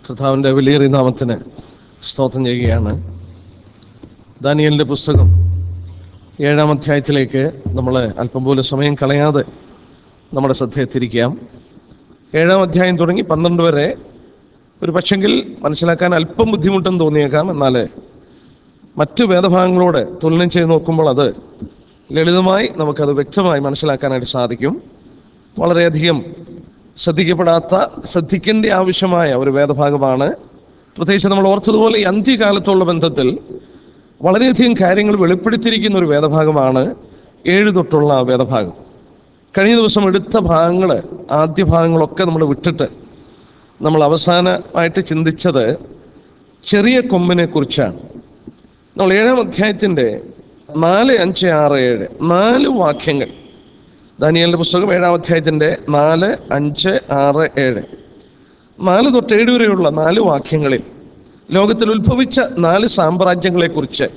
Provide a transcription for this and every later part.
കർത്താവിൻ്റെ വലിയേറിയ നാമത്തിന് സ്തോത്രം ചെയ്യുകയാണ് ദാനിയലിൻ്റെ പുസ്തകം ഏഴാം അധ്യായത്തിലേക്ക് നമ്മൾ അല്പം പോലും സമയം കളയാതെ നമ്മുടെ ശ്രദ്ധയെ തിരിക്കാം ഏഴാം അധ്യായം തുടങ്ങി പന്ത്രണ്ട് വരെ ഒരു പക്ഷെങ്കിൽ മനസ്സിലാക്കാൻ അല്പം ബുദ്ധിമുട്ടെന്ന് തോന്നിയേക്കാം എന്നാൽ മറ്റ് വേദഭാഗങ്ങളോട് തുലനം ചെയ്ത് നോക്കുമ്പോൾ അത് ലളിതമായി നമുക്കത് വ്യക്തമായി മനസ്സിലാക്കാനായിട്ട് സാധിക്കും വളരെയധികം ശ്രദ്ധിക്കപ്പെടാത്ത ശ്രദ്ധിക്കേണ്ട ആവശ്യമായ ഒരു വേദഭാഗമാണ് പ്രത്യേകിച്ച് നമ്മൾ ഓർത്തതുപോലെ ഈ അന്ത്യകാലത്തുള്ള ബന്ധത്തിൽ വളരെയധികം കാര്യങ്ങൾ വെളിപ്പെടുത്തിയിരിക്കുന്ന ഒരു വേദഭാഗമാണ് ഏഴ് തൊട്ടുള്ള വേദഭാഗം കഴിഞ്ഞ ദിവസം എടുത്ത ഭാഗങ്ങൾ ആദ്യ ഭാഗങ്ങളൊക്കെ നമ്മൾ വിട്ടിട്ട് നമ്മൾ അവസാനമായിട്ട് ചിന്തിച്ചത് ചെറിയ കൊമ്പിനെ കുറിച്ചാണ് നമ്മൾ ഏഴാം അധ്യായത്തിൻ്റെ നാല് അഞ്ച് ആറ് ഏഴ് നാല് വാക്യങ്ങൾ ദാനിയലിൻ്റെ പുസ്തകം ഏഴാം അധ്യായത്തിൻ്റെ നാല് അഞ്ച് ആറ് ഏഴ് നാല് തൊട്ട് ഏഴ് വരെയുള്ള നാല് വാക്യങ്ങളിൽ ലോകത്തിൽ ഉത്ഭവിച്ച നാല് സാമ്രാജ്യങ്ങളെക്കുറിച്ച്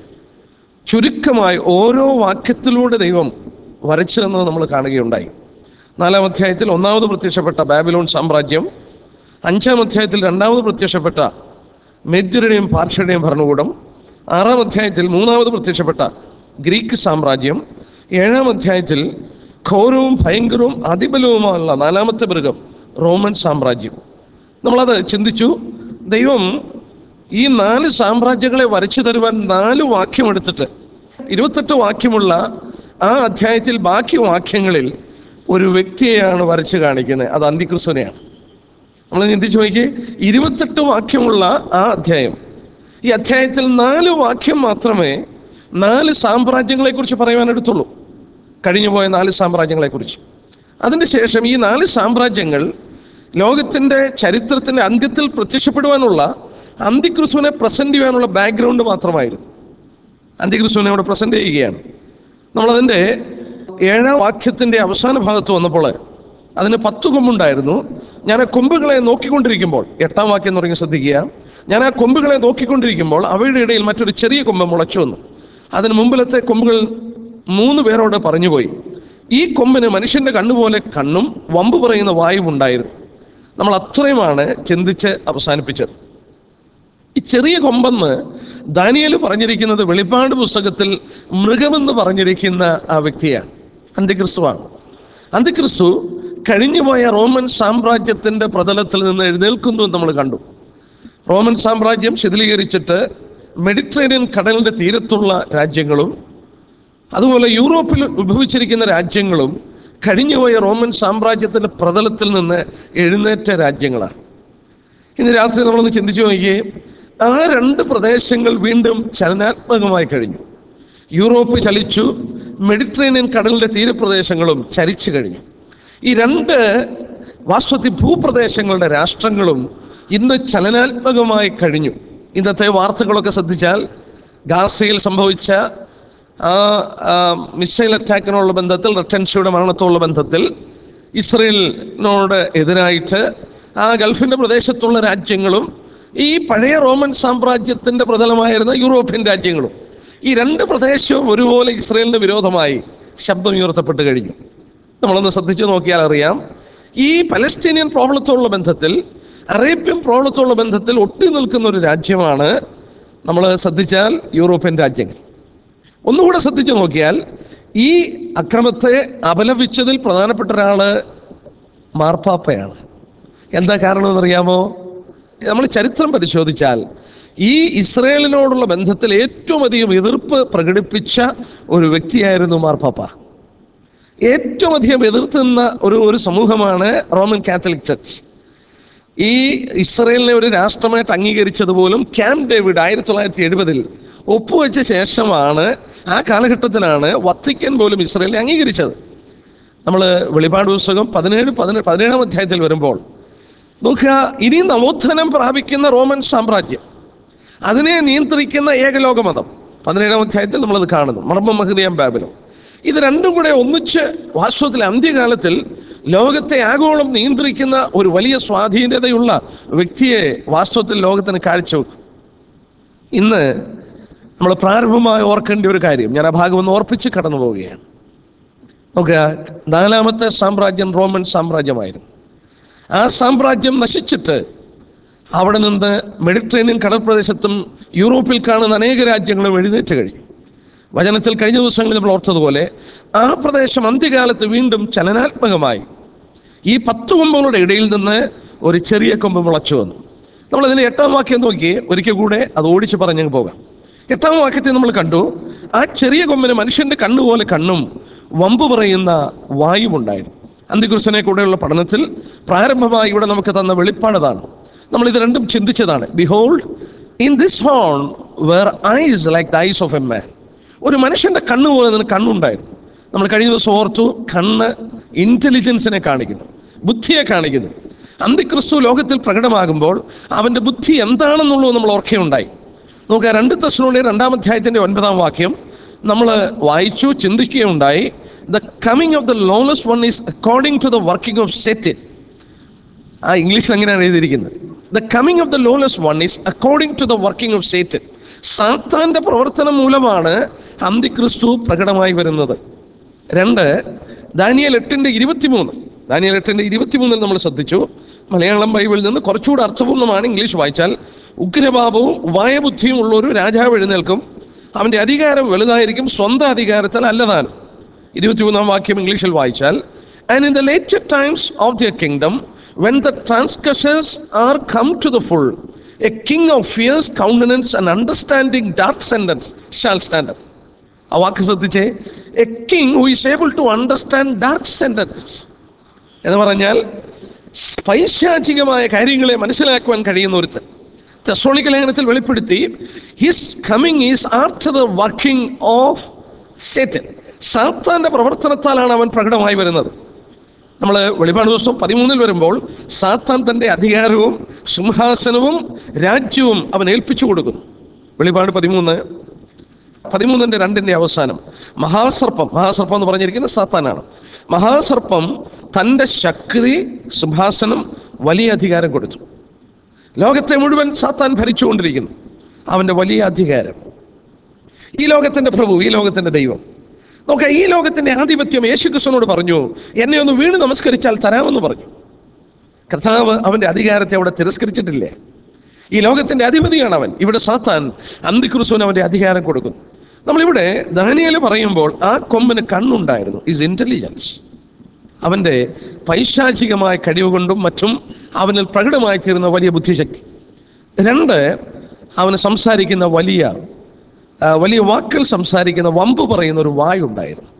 ചുരുക്കമായി ഓരോ വാക്യത്തിലൂടെ ദൈവം വരച്ചു തന്നത് നമ്മൾ കാണുകയുണ്ടായി നാലാം അധ്യായത്തിൽ ഒന്നാമത് പ്രത്യക്ഷപ്പെട്ട ബാബിലോൺ സാമ്രാജ്യം അഞ്ചാം അധ്യായത്തിൽ രണ്ടാമത് പ്രത്യക്ഷപ്പെട്ട മെദ്യരുടെയും പാർഷ്യയുടെയും ഭരണകൂടം ആറാം അധ്യായത്തിൽ മൂന്നാമത് പ്രത്യക്ഷപ്പെട്ട ഗ്രീക്ക് സാമ്രാജ്യം ഏഴാം അധ്യായത്തിൽ ഘോരവും ഭയങ്കരവും അതിബലവുമായുള്ള നാലാമത്തെ മൃഗം റോമൻ സാമ്രാജ്യം നമ്മളത് ചിന്തിച്ചു ദൈവം ഈ നാല് സാമ്രാജ്യങ്ങളെ വരച്ചു തരുവാൻ നാല് വാക്യമെടുത്തിട്ട് ഇരുപത്തെട്ട് വാക്യമുള്ള ആ അധ്യായത്തിൽ ബാക്കി വാക്യങ്ങളിൽ ഒരു വ്യക്തിയെയാണ് വരച്ച് കാണിക്കുന്നത് അത് അന്തിക്രിസ്തുവിനെയാണ് നമ്മൾ ചിന്തിച്ചു നോക്കി ഇരുപത്തെട്ട് വാക്യമുള്ള ആ അധ്യായം ഈ അധ്യായത്തിൽ നാല് വാക്യം മാത്രമേ നാല് സാമ്രാജ്യങ്ങളെക്കുറിച്ച് പറയുവാൻ എടുത്തുള്ളൂ കഴിഞ്ഞു പോയ നാല് സാമ്രാജ്യങ്ങളെക്കുറിച്ച് അതിന് ശേഷം ഈ നാല് സാമ്രാജ്യങ്ങൾ ലോകത്തിൻ്റെ ചരിത്രത്തിൻ്റെ അന്ത്യത്തിൽ പ്രത്യക്ഷപ്പെടുവാനുള്ള അന്തിക്രിസ്തുവിനെ പ്രസന്റ് ചെയ്യാനുള്ള ബാക്ക്ഗ്രൗണ്ട് മാത്രമായിരുന്നു അന്തിക്രിസ്തുവിനെ അവിടെ പ്രസന്റ് ചെയ്യുകയാണ് നമ്മളതിൻ്റെ ഏഴാം വാക്യത്തിൻ്റെ അവസാന ഭാഗത്ത് വന്നപ്പോൾ അതിന് പത്ത് കൊമ്പുണ്ടായിരുന്നു ഞാൻ ആ കൊമ്പുകളെ നോക്കിക്കൊണ്ടിരിക്കുമ്പോൾ എട്ടാം വാക്യം തുടങ്ങി ശ്രദ്ധിക്കുക ഞാൻ ആ കൊമ്പുകളെ നോക്കിക്കൊണ്ടിരിക്കുമ്പോൾ അവയുടെ ഇടയിൽ മറ്റൊരു ചെറിയ കൊമ്പ് മുളച്ചു വന്നു അതിന് മുമ്പിലത്തെ കൊമ്പുകൾ മൂന്ന് പേരോട് പറഞ്ഞുപോയി ഈ കൊമ്പിന് മനുഷ്യന്റെ കണ്ണുപോലെ കണ്ണും വമ്പ് പറയുന്ന വായും ഉണ്ടായിരുന്നു നമ്മൾ അത്രയുമാണ് ചിന്തിച്ച് അവസാനിപ്പിച്ചത് ഈ ചെറിയ കൊമ്പെന്ന് ദാനിയൽ പറഞ്ഞിരിക്കുന്നത് വെളിപ്പാട് പുസ്തകത്തിൽ മൃഗമെന്ന് പറഞ്ഞിരിക്കുന്ന ആ വ്യക്തിയാണ് അന്ത്യക്രിസ്തുവാണ് അന്ത്യക്രിസ്തു കഴിഞ്ഞുപോയ റോമൻ സാമ്രാജ്യത്തിന്റെ പ്രതലത്തിൽ നിന്ന് എഴുന്നേൽക്കുന്നു എന്ന് നമ്മൾ കണ്ടു റോമൻ സാമ്രാജ്യം ശിഥിലീകരിച്ചിട്ട് മെഡിറ്ററേനിയൻ കടലിന്റെ തീരത്തുള്ള രാജ്യങ്ങളും അതുപോലെ യൂറോപ്പിൽ ഉത്ഭവിച്ചിരിക്കുന്ന രാജ്യങ്ങളും കഴിഞ്ഞുപോയ റോമൻ സാമ്രാജ്യത്തിന്റെ പ്രതലത്തിൽ നിന്ന് എഴുന്നേറ്റ രാജ്യങ്ങളാണ് ഇന്ന് രാത്രി നമ്മളൊന്ന് ചിന്തിച്ചു നോക്കിയേ ആ രണ്ട് പ്രദേശങ്ങൾ വീണ്ടും ചലനാത്മകമായി കഴിഞ്ഞു യൂറോപ്പ് ചലിച്ചു മെഡിറ്ററേനിയൻ കടലിന്റെ തീരപ്രദേശങ്ങളും ചരിച്ചു കഴിഞ്ഞു ഈ രണ്ട് വാസ്തവത്തിൽ ഭൂപ്രദേശങ്ങളുടെ രാഷ്ട്രങ്ങളും ഇന്ന് ചലനാത്മകമായി കഴിഞ്ഞു ഇന്നത്തെ വാർത്തകളൊക്കെ ശ്രദ്ധിച്ചാൽ ഗാസയിൽ സംഭവിച്ച ആ ആ, മിസൈൽ അറ്റാക്കിനുള്ള ബന്ധത്തിൽ റട്ടൻഷിയുടെ മരണത്തോടുള്ള ബന്ധത്തിൽ ഇസ്രയേലിനോട് എതിരായിട്ട് ആ ഗൾഫിൻ്റെ പ്രദേശത്തുള്ള രാജ്യങ്ങളും ഈ പഴയ റോമൻ സാമ്രാജ്യത്തിൻ്റെ പ്രതലമായിരുന്ന യൂറോപ്യൻ രാജ്യങ്ങളും ഈ രണ്ട് പ്രദേശവും ഒരുപോലെ ഇസ്രയേലിന് വിരോധമായി ശബ്ദം ഉയർത്തപ്പെട്ട് കഴിഞ്ഞു നമ്മളൊന്ന് ശ്രദ്ധിച്ചു നോക്കിയാൽ അറിയാം ഈ പലസ്തീനിയൻ പ്രോബ്ലത്തോടുള്ള ബന്ധത്തിൽ അറേബ്യൻ പ്രോബ്ലത്തോടുള്ള ബന്ധത്തിൽ ഒട്ടി നിൽക്കുന്ന ഒരു രാജ്യമാണ് നമ്മൾ ശ്രദ്ധിച്ചാൽ യൂറോപ്യൻ രാജ്യങ്ങൾ ഒന്നുകൂടെ ശ്രദ്ധിച്ചു നോക്കിയാൽ ഈ അക്രമത്തെ അപലപിച്ചതിൽ പ്രധാനപ്പെട്ട ഒരാള് മാർപ്പാപ്പയാണ് എന്താ കാരണം എന്നറിയാമോ നമ്മൾ ചരിത്രം പരിശോധിച്ചാൽ ഈ ഇസ്രയേലിനോടുള്ള ബന്ധത്തിൽ ഏറ്റവും അധികം എതിർപ്പ് പ്രകടിപ്പിച്ച ഒരു വ്യക്തിയായിരുന്നു മാർപ്പാപ്പ ഏറ്റവും അധികം എതിർത്തുന്ന ഒരു ഒരു സമൂഹമാണ് റോമൻ കാത്തലിക് ചർച്ച് ഈ ഇസ്രയേലിനെ ഒരു രാഷ്ട്രമായിട്ട് അംഗീകരിച്ചത് പോലും ക്യാമ്പ് ഡേവിഡ് ആയിരത്തി തൊള്ളായിരത്തി എഴുപതിൽ ഒപ്പുവെച്ച ശേഷമാണ് ആ കാലഘട്ടത്തിലാണ് വത്തിക്കൻ പോലും ഇസ്രയേലിനെ അംഗീകരിച്ചത് നമ്മൾ വെളിപാട് പുസ്തകം പതിനേഴ് പതിനേഴ് പതിനേഴാം അധ്യായത്തിൽ വരുമ്പോൾ നോക്കുക ഇനി നവോത്ഥാനം പ്രാപിക്കുന്ന റോമൻ സാമ്രാജ്യം അതിനെ നിയന്ത്രിക്കുന്ന ഏകലോകമതം പതിനേഴാം അധ്യായത്തിൽ നമ്മളത് കാണുന്നു മർമ്മ മഹദിയാം ബാബിലോ ഇത് രണ്ടും കൂടെ ഒന്നിച്ച് വാസ്തവത്തിൽ അന്ത്യകാലത്തിൽ ലോകത്തെ ആഗോളം നിയന്ത്രിക്കുന്ന ഒരു വലിയ സ്വാധീനതയുള്ള വ്യക്തിയെ വാസ്തവത്തിൽ ലോകത്തിന് കാഴ്ചവെക്കും ഇന്ന് നമ്മൾ പ്രാരംഭമായി ഓർക്കേണ്ട ഒരു കാര്യം ഞാൻ ആ ഭാഗം ഒന്ന് ഓർപ്പിച്ച് കടന്നു പോവുകയാണ് നോക്കുക നാലാമത്തെ സാമ്രാജ്യം റോമൻ സാമ്രാജ്യമായിരുന്നു ആ സാമ്രാജ്യം നശിച്ചിട്ട് അവിടെ നിന്ന് മെഡിറ്ററേനിയൻ കടൽ പ്രദേശത്തും യൂറോപ്പിൽ കാണുന്ന അനേക രാജ്യങ്ങളും എഴുന്നേറ്റ് കഴിഞ്ഞു വചനത്തിൽ കഴിഞ്ഞ ദിവസങ്ങളിൽ നമ്മൾ ഓർത്തതുപോലെ ആ പ്രദേശം അന്ത്യകാലത്ത് വീണ്ടും ചലനാത്മകമായി ഈ പത്ത് കൊമ്പുകളുടെ ഇടയിൽ നിന്ന് ഒരു ചെറിയ കൊമ്പ് മുളച്ചു വന്നു നമ്മൾ ഇതിന്റെ എട്ടാം വാക്യം നോക്കി ഒരിക്കൽ കൂടെ അത് ഓടിച്ച് പറഞ്ഞങ്ങ് പോകാം എട്ടാം വാക്യത്തിൽ നമ്മൾ കണ്ടു ആ ചെറിയ കൊമ്പിന് മനുഷ്യന്റെ കണ്ണുപോലെ കണ്ണും വമ്പ് പറയുന്ന വായുവുണ്ടായിരുന്നു അന്തികുറിസിനെ കൂടെയുള്ള പഠനത്തിൽ പ്രാരംഭമായി ഇവിടെ നമുക്ക് തന്ന വെളിപ്പാടതാണ് നമ്മൾ ഇത് രണ്ടും ചിന്തിച്ചതാണ് behold in this horn where eyes like the eyes of a man ഒരു മനുഷ്യന്റെ കണ്ണ് പോലെ നിന്ന് കണ്ണുണ്ടായിരുന്നു നമ്മൾ കഴിഞ്ഞ ദിവസം ഓർത്തു കണ്ണ് ഇന്റലിജൻസിനെ കാണിക്കുന്നു ബുദ്ധിയെ കാണിക്കുന്നു അന്തിക്രിസ്തു ലോകത്തിൽ പ്രകടമാകുമ്പോൾ അവന്റെ ബുദ്ധി എന്താണെന്നുള്ളത് നമ്മൾ ഓർക്കുകയുണ്ടായി നമുക്ക് രണ്ട് തസ്നോളി രണ്ടാം അധ്യായത്തിന്റെ ഒൻപതാം വാക്യം നമ്മൾ വായിച്ചു ചിന്തിക്കുകയുണ്ടായി the coming of the lawless one is according to the working of Satan ആ ഇംഗ്ലീഷിൽ എങ്ങനെയാണ് എഴുതിയിരിക്കുന്നത് the coming of the lawless one is according to the working of Satan സാത്താന്റെ പ്രവർത്തനം മൂലമാണ് അന്തിക്രിസ്തു പ്രകടമായി വരുന്നത് രണ്ട് ദാനിയൽ എട്ടിന്റെ ഇരുപത്തിമൂന്ന് ദാനിയൽ എട്ടിന്റെ ഇരുപത്തിമൂന്നിൽ നമ്മൾ ശ്രദ്ധിച്ചു മലയാളം ബൈബിളിൽ നിന്ന് കുറച്ചുകൂടെ അർത്ഥപൂർണ്ണമാണ് ഇംഗ്ലീഷ് വായിച്ചാൽ ഉഗ്രഭാവവും വായബുദ്ധിയും ഉള്ള ഒരു രാജാവ് എഴുന്നേൽക്കും അവന്റെ അധികാരം വലുതായിരിക്കും സ്വന്തം അധികാരത്തിൽ അല്ലതാനും ഇരുപത്തിമൂന്നാം വാക്യം ഇംഗ്ലീഷിൽ വായിച്ചാൽ and in the latter times of their kingdom when the transgressors are come to the full a king of fierce countenance and understanding dark sentence shall stand up ആ വാക്ക് ശ്രദ്ധിച്ചേ a king who is able to understand dark sentence എന്ന് പറഞ്ഞാൽ പൈശാചികമായ കാര്യങ്ങളെ മനസ്സിലാക്കുവാൻ കഴിയുന്ന ഒരുത്തൻ തെസ്സോണിക്ക ലേഖനത്തിൽ വെളിപ്പെടുത്തി his coming is after the working of Satan സാത്താന്റെ പ്രവർത്തനത്താലാണ് അവൻ പ്രകടമായി വരുന്നത് നമ്മൾ വെളിപ്പാട് ദിവസം പതിമൂന്നിൽ വരുമ്പോൾ സാത്താൻ തൻ്റെ അധികാരവും സിംഹാസനവും രാജ്യവും അവൻ ഏൽപ്പിച്ചു കൊടുക്കുന്നു വെളിപ്പാട് പതിമൂന്ന് പതിമൂന്നിൻ്റെ രണ്ടിൻ്റെ അവസാനം മഹാസർപ്പം മഹാസർപ്പം എന്ന് പറഞ്ഞിരിക്കുന്നത് സാത്താനാണ് മഹാസർപ്പം തൻ്റെ ശക്തി സിംഹാസനം വലിയ അധികാരം കൊടുത്തു ലോകത്തെ മുഴുവൻ സാത്താൻ ഭരിച്ചുകൊണ്ടിരിക്കുന്നു അവൻ്റെ വലിയ അധികാരം ഈ ലോകത്തിൻ്റെ പ്രഭു ഈ ലോകത്തിൻ്റെ ദൈവം നോക്കാം ഈ ലോകത്തിൻ്റെ ആധിപത്യം യേശുക്രിസ്തുവിനോട് പറഞ്ഞു എന്നെ ഒന്ന് വീണ് നമസ്കരിച്ചാൽ തരാമെന്ന് പറഞ്ഞു കർത്താവ് അവൻ്റെ അധികാരത്തെ അവിടെ തിരസ്കരിച്ചിട്ടില്ലേ ഈ ലോകത്തിൻ്റെ അധിപതിയാണ് അവൻ ഇവിടെ സാത്താൻ അന്തിക്രിസ്തുവിന് അവൻ്റെ അധികാരം കൊടുക്കുന്നു നമ്മളിവിടെ ദാനിയേൽ പറയുമ്പോൾ ആ കൊമ്പിന് കണ്ണുണ്ടായിരുന്നു ഇസ് ഇൻ്റലിജൻസ് അവൻ്റെ പൈശാചികമായ കഴിവ് കൊണ്ടും മറ്റും അവനിൽ പ്രകടമായി തീരുന്ന വലിയ ബുദ്ധിശക്തി രണ്ട് അവന് സംസാരിക്കുന്ന വലിയ ആ, വലിയ വാക്കുകൾ സംസാരിക്കുന്ന വമ്പ് പറയുന്ന ഒരു വായുണ്ടായിരുന്നു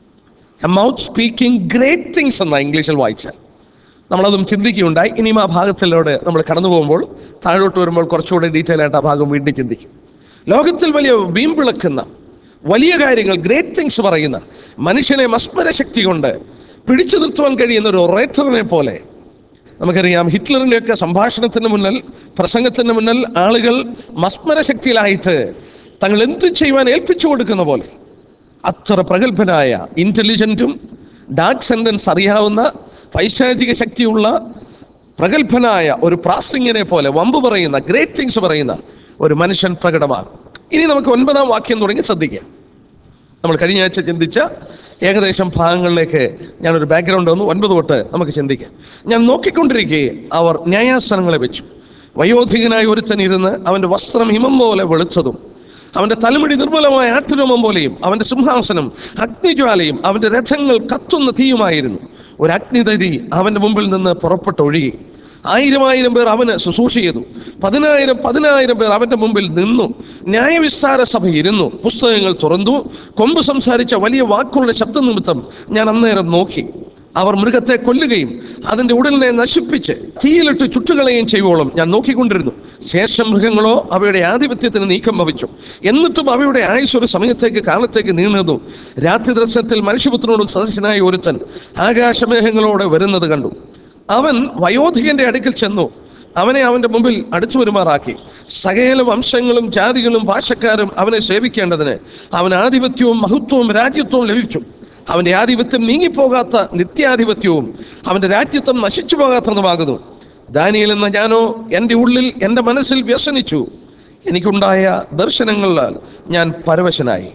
a mouth speaking great things എന്ന ഇംഗ്ലീഷിൽ വായിച്ചാൽ നമ്മളതും ചിന്തിക്കുകയുണ്ടായി ഇനിയും ആ ഭാഗത്തിലൂടെ നമ്മൾ കടന്നു പോകുമ്പോൾ താഴോട്ട് വരുമ്പോൾ കുറച്ചുകൂടെ ഡീറ്റെയിൽ ആയിട്ട് ആ ഭാഗം വീണ്ടും ചിന്തിക്കും ലോകത്തിൽ വലിയ വീമ്പിളക്കുന്ന വലിയ കാര്യങ്ങൾ ഗ്രേറ്റ് തിങ്സ് പറയുന്ന മനുഷ്യനെ മസ്മര ശക്തി കൊണ്ട് പിടിച്ചു നിർത്തുവാൻ കഴിയുന്ന ഒരു ഒറേറ്ററിനെ പോലെ നമുക്കറിയാം ഹിറ്റ്ലറിൻ്റെയൊക്കെ സംഭാഷണത്തിന് മുന്നിൽ പ്രസംഗത്തിന് മുന്നിൽ ആളുകൾ മസ്മര ശക്തിയിലായിട്ട് തങ്ങൾ എന്ത് ചെയ്യുവാൻ ഏൽപ്പിച്ചു കൊടുക്കുന്ന പോലെ അത്ര പ്രഗത്ഭനായ ഇൻ്റലിജൻറ്റും ഡാർക്ക് സെൻറ്റൻസ് അറിയാവുന്ന പൈശാചിക ശക്തിയുള്ള പ്രഗത്ഭനായ ഒരു പ്രാസിംഗിനെ പോലെ വമ്പ് പറയുന്ന ഗ്രേറ്റ് തിങ്സ് പറയുന്ന ഒരു മനുഷ്യൻ പ്രകടമാകും ഇനി നമുക്ക് ഒൻപതാം വാക്യം തുടങ്ങി ശ്രദ്ധിക്കാം നമ്മൾ കഴിഞ്ഞ ആഴ്ച ചിന്തിച്ച ഏകദേശം ഭാഗങ്ങളിലേക്ക് ഞാനൊരു ബാക്ക്ഗ്രൗണ്ട് വന്നു ഒൻപത് തൊട്ട് നമുക്ക് ചിന്തിക്കാം ഞാൻ നോക്കിക്കൊണ്ടിരിക്കെ അവർ ന്യായാസനങ്ങളെ വെച്ചു വയോധികനായ ഒരുത്തൻ ഇരുന്ന് അവൻ്റെ വസ്ത്രം ഹിമം പോലെ വെളുത്തതും അവൻ്റെ തലമുടി നിർമ്മലമായ ആട്ടുരോമം പോലെയും അവൻ്റെ സിംഹാസനം അഗ്നിജ്വാലയും അവൻ്റെ രഥങ്ങൾ കത്തുന്ന തീയുമായിരുന്നു ഒരു അഗ്നിതരി അവൻ്റെ മുമ്പിൽ നിന്ന് പുറപ്പെട്ടൊഴുകി ആയിരം ആയിരം പേർ അവന് ശുശ്രൂഷ ചെയ്തു പതിനായിരം പതിനായിരം പേർ അവന്റെ മുമ്പിൽ നിന്നു ന്യായവിസ്താര സഭ ഇരുന്നു പുസ്തകങ്ങൾ തുറന്നു കൊമ്പ് സംസാരിച്ച വലിയ വാക്കുകളുടെ ശബ്ദ നിമിത്തം ഞാൻ അന്നേരം നോക്കി അവർ മൃഗത്തെ കൊല്ലുകയും അതിന്റെ ഉടലിനെ നശിപ്പിച്ച് തീയിലിട്ട് ചുട്ടുകളയുകയും ചെയ്യുവോളം ഞാൻ നോക്കിക്കൊണ്ടിരുന്നു ശേഷം മൃഗങ്ങളോ അവയുടെ ആധിപത്യത്തിന് നീക്കം ഭവിച്ചു എന്നിട്ടും അവയുടെ ആയുസ് ഒരു സമയത്തേക്ക് കാലത്തേക്ക് നീണ്ടതു രാത്രി ദർശനത്തിൽ മനുഷ്യപുത്രനോട് സദസ്യനായ ഒരുത്തൻ ആകാശമേഘങ്ങളോടെ വരുന്നത് കണ്ടു അവൻ വയോധികന്റെ അടുക്കൽ ചെന്നു അവനെ അവന്റെ മുമ്പിൽ അടുത്തു വരുമാറാക്കി സകല വംശങ്ങളും ജാതികളും ഭാഷക്കാരും അവനെ സേവിക്കേണ്ടതിന് അവൻ ആധിപത്യവും മഹത്വവും രാജ്യത്വവും ലഭിച്ചു അവന്റെ ആധിപത്യം നീങ്ങിപ്പോകാത്ത നിത്യാധിപത്യവും അവന്റെ രാജ്യത്വം നശിച്ചു പോകാത്തതുമാകുന്നു ദാനിയൽ എന്ന ഞാനോ എൻ്റെ ഉള്ളിൽ എൻ്റെ മനസ്സിൽ വ്യസനിച്ചു എനിക്കുണ്ടായ ദർശനങ്ങളാൽ ഞാൻ പരവശനായി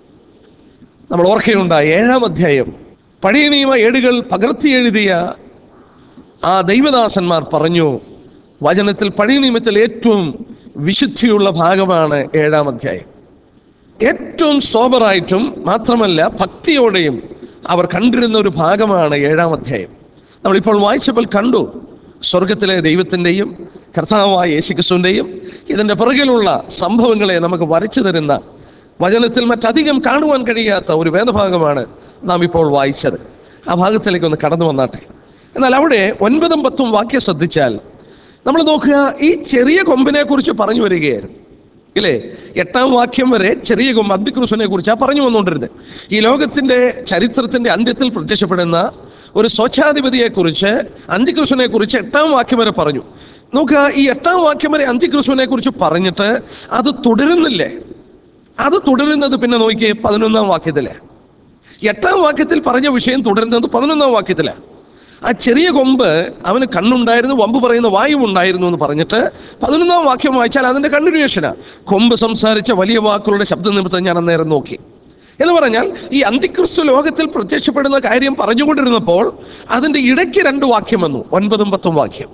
നമ്മൾ ഓർക്കുകയുണ്ടായി ഏഴാം അധ്യായം പഴയ നിയമ ഏടുകൾ പകർത്തി എഴുതിയ ആ ദൈവദാസന്മാർ പറഞ്ഞു വചനത്തിൽ പഴയ നിയമത്തിൽ ഏറ്റവും വിശുദ്ധിയുള്ള ഭാഗമാണ് ഏഴാം അധ്യായം ഏറ്റവും സോബറായിട്ടും മാത്രമല്ല ഭക്തിയോടെയും അവർ കണ്ടിരുന്ന ഒരു ഭാഗമാണ് ഏഴാം അധ്യായം നമ്മളിപ്പോൾ വായിച്ചപ്പോൾ കണ്ടു സ്വർഗത്തിലെ ദൈവത്തിൻ്റെയും കർത്താവായ യേശുക്രിസ്തുവിൻ്റെയും ഇതിൻ്റെ പുറകിലുള്ള സംഭവങ്ങളെ നമുക്ക് വരച്ചു തരുന്ന വചനത്തിൽ മറ്റധികം കാണുവാൻ കഴിയാത്ത ഒരു വേദഭാഗമാണ് നാം ഇപ്പോൾ വായിച്ചത് ആ ഭാഗത്തിലേക്ക് ഒന്ന് കടന്നു വന്നാട്ടെ എന്നാൽ അവിടെ ഒൻപതും പത്തും വാക്യം ശ്രദ്ധിച്ചാൽ നമ്മൾ നോക്കുക ഈ ചെറിയ കൊമ്പിനെ കുറിച്ച് പറഞ്ഞു വരികയായിരുന്നു ഇല്ലേ എട്ടാം വാക്യം വരെ ചെറിയ കൊമ്പ് അന്തിക്രിസ്തുവിനെ കുറിച്ചാണ് പറഞ്ഞു വന്നുകൊണ്ടിരുന്നത് ഈ ലോകത്തിന്റെ ചരിത്രത്തിന്റെ അന്ത്യത്തിൽ പ്രത്യക്ഷപ്പെടുന്ന ഒരു സ്വച്ഛാധിപതിയെ കുറിച്ച് അന്തിക്രിസ്തുവിനെ കുറിച്ച് എട്ടാം വാക്യം വരെ പറഞ്ഞു നോക്കുക ഈ എട്ടാം വാക്യം വരെ അന്തിക്രിസ്തുവിനെ കുറിച്ച് പറഞ്ഞിട്ട് അത് തുടരുന്നില്ലേ അത് തുടരുന്നത് പിന്നെ നോക്കിയേ പതിനൊന്നാം വാക്യത്തിലെ എട്ടാം വാക്യത്തിൽ പറഞ്ഞ വിഷയം തുടരുന്നത് പതിനൊന്നാം വാക്യത്തിലാണ് ആ ചെറിയ കൊമ്പ് അവന് കണ്ണുണ്ടായിരുന്നു വമ്പ് പറയുന്ന വായു ഉണ്ടായിരുന്നു എന്ന് പറഞ്ഞിട്ട് പതിനൊന്നാം വാക്യം വായിച്ചാൽ അതിന്റെ കണ്ടിന്യൂഷനാ കൊമ്പ് സംസാരിച്ച വലിയ വാക്കുകളുടെ ശബ്ദ നിമിത്തം ഞാൻ അന്നേരം നോക്കി എന്ന് പറഞ്ഞാൽ ഈ അന്തിക്രിസ്തു ലോകത്തിൽ പ്രത്യക്ഷപ്പെടുന്ന കാര്യം പറഞ്ഞുകൊണ്ടിരുന്നപ്പോൾ അതിന്റെ ഇടയ്ക്ക് രണ്ട് വാക്യം വന്നു ഒൻപതും പത്തും വാക്യം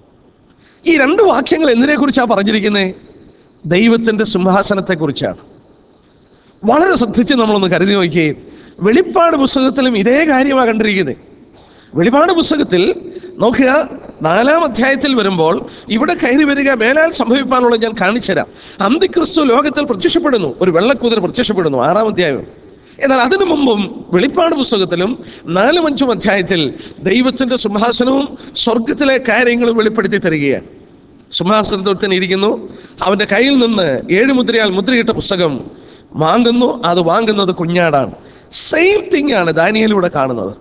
ഈ രണ്ട് വാക്യങ്ങൾ എന്തിനെ കുറിച്ചാണ് പറഞ്ഞിരിക്കുന്നത് ദൈവത്തിന്റെ സിംഹാസനത്തെ കുറിച്ചാണ് വളരെ ശ്രദ്ധിച്ച് നമ്മളൊന്ന് കരുതി നോക്കിയേ വെളിപ്പാട് പുസ്തകത്തിലും ഇതേ കാര്യമാണ് കണ്ടിരിക്കുന്നത് വെളിപാട് പുസ്തകത്തിൽ നോക്കുക നാലാം അധ്യായത്തിൽ വരുമ്പോൾ ഇവിടെ കയറി വരിക മേലാൽ സംഭവിക്കാനുള്ള ഞാൻ കാണിച്ചുതരാം അന്തിക്രിസ്തു ലോകത്തിൽ പ്രത്യക്ഷപ്പെടുന്നു ഒരു വെള്ളക്കുതിര പ്രത്യക്ഷപ്പെടുന്നു ആറാം അധ്യായം എന്നാൽ അതിനു മുമ്പും വെളിപ്പാട് പുസ്തകത്തിലും നാലും അഞ്ചും അധ്യായത്തിൽ ദൈവത്തിന്റെ സിംഹാസനവും സ്വർഗത്തിലെ കാര്യങ്ങളും വെളിപ്പെടുത്തി തരികയാണ് സിംഹാസനത്തിൽ തന്നെ ഇരിക്കുന്നു അവന്റെ കയ്യിൽ നിന്ന് ഏഴ് മുദ്രയാൽ മുദ്രയിട്ട പുസ്തകം വാങ്ങുന്നു അത് വാങ്ങുന്നത് കുഞ്ഞാടാണ് സെയിം തിങ് ആണ് ദാനിയയിലൂടെ കാണുന്നത്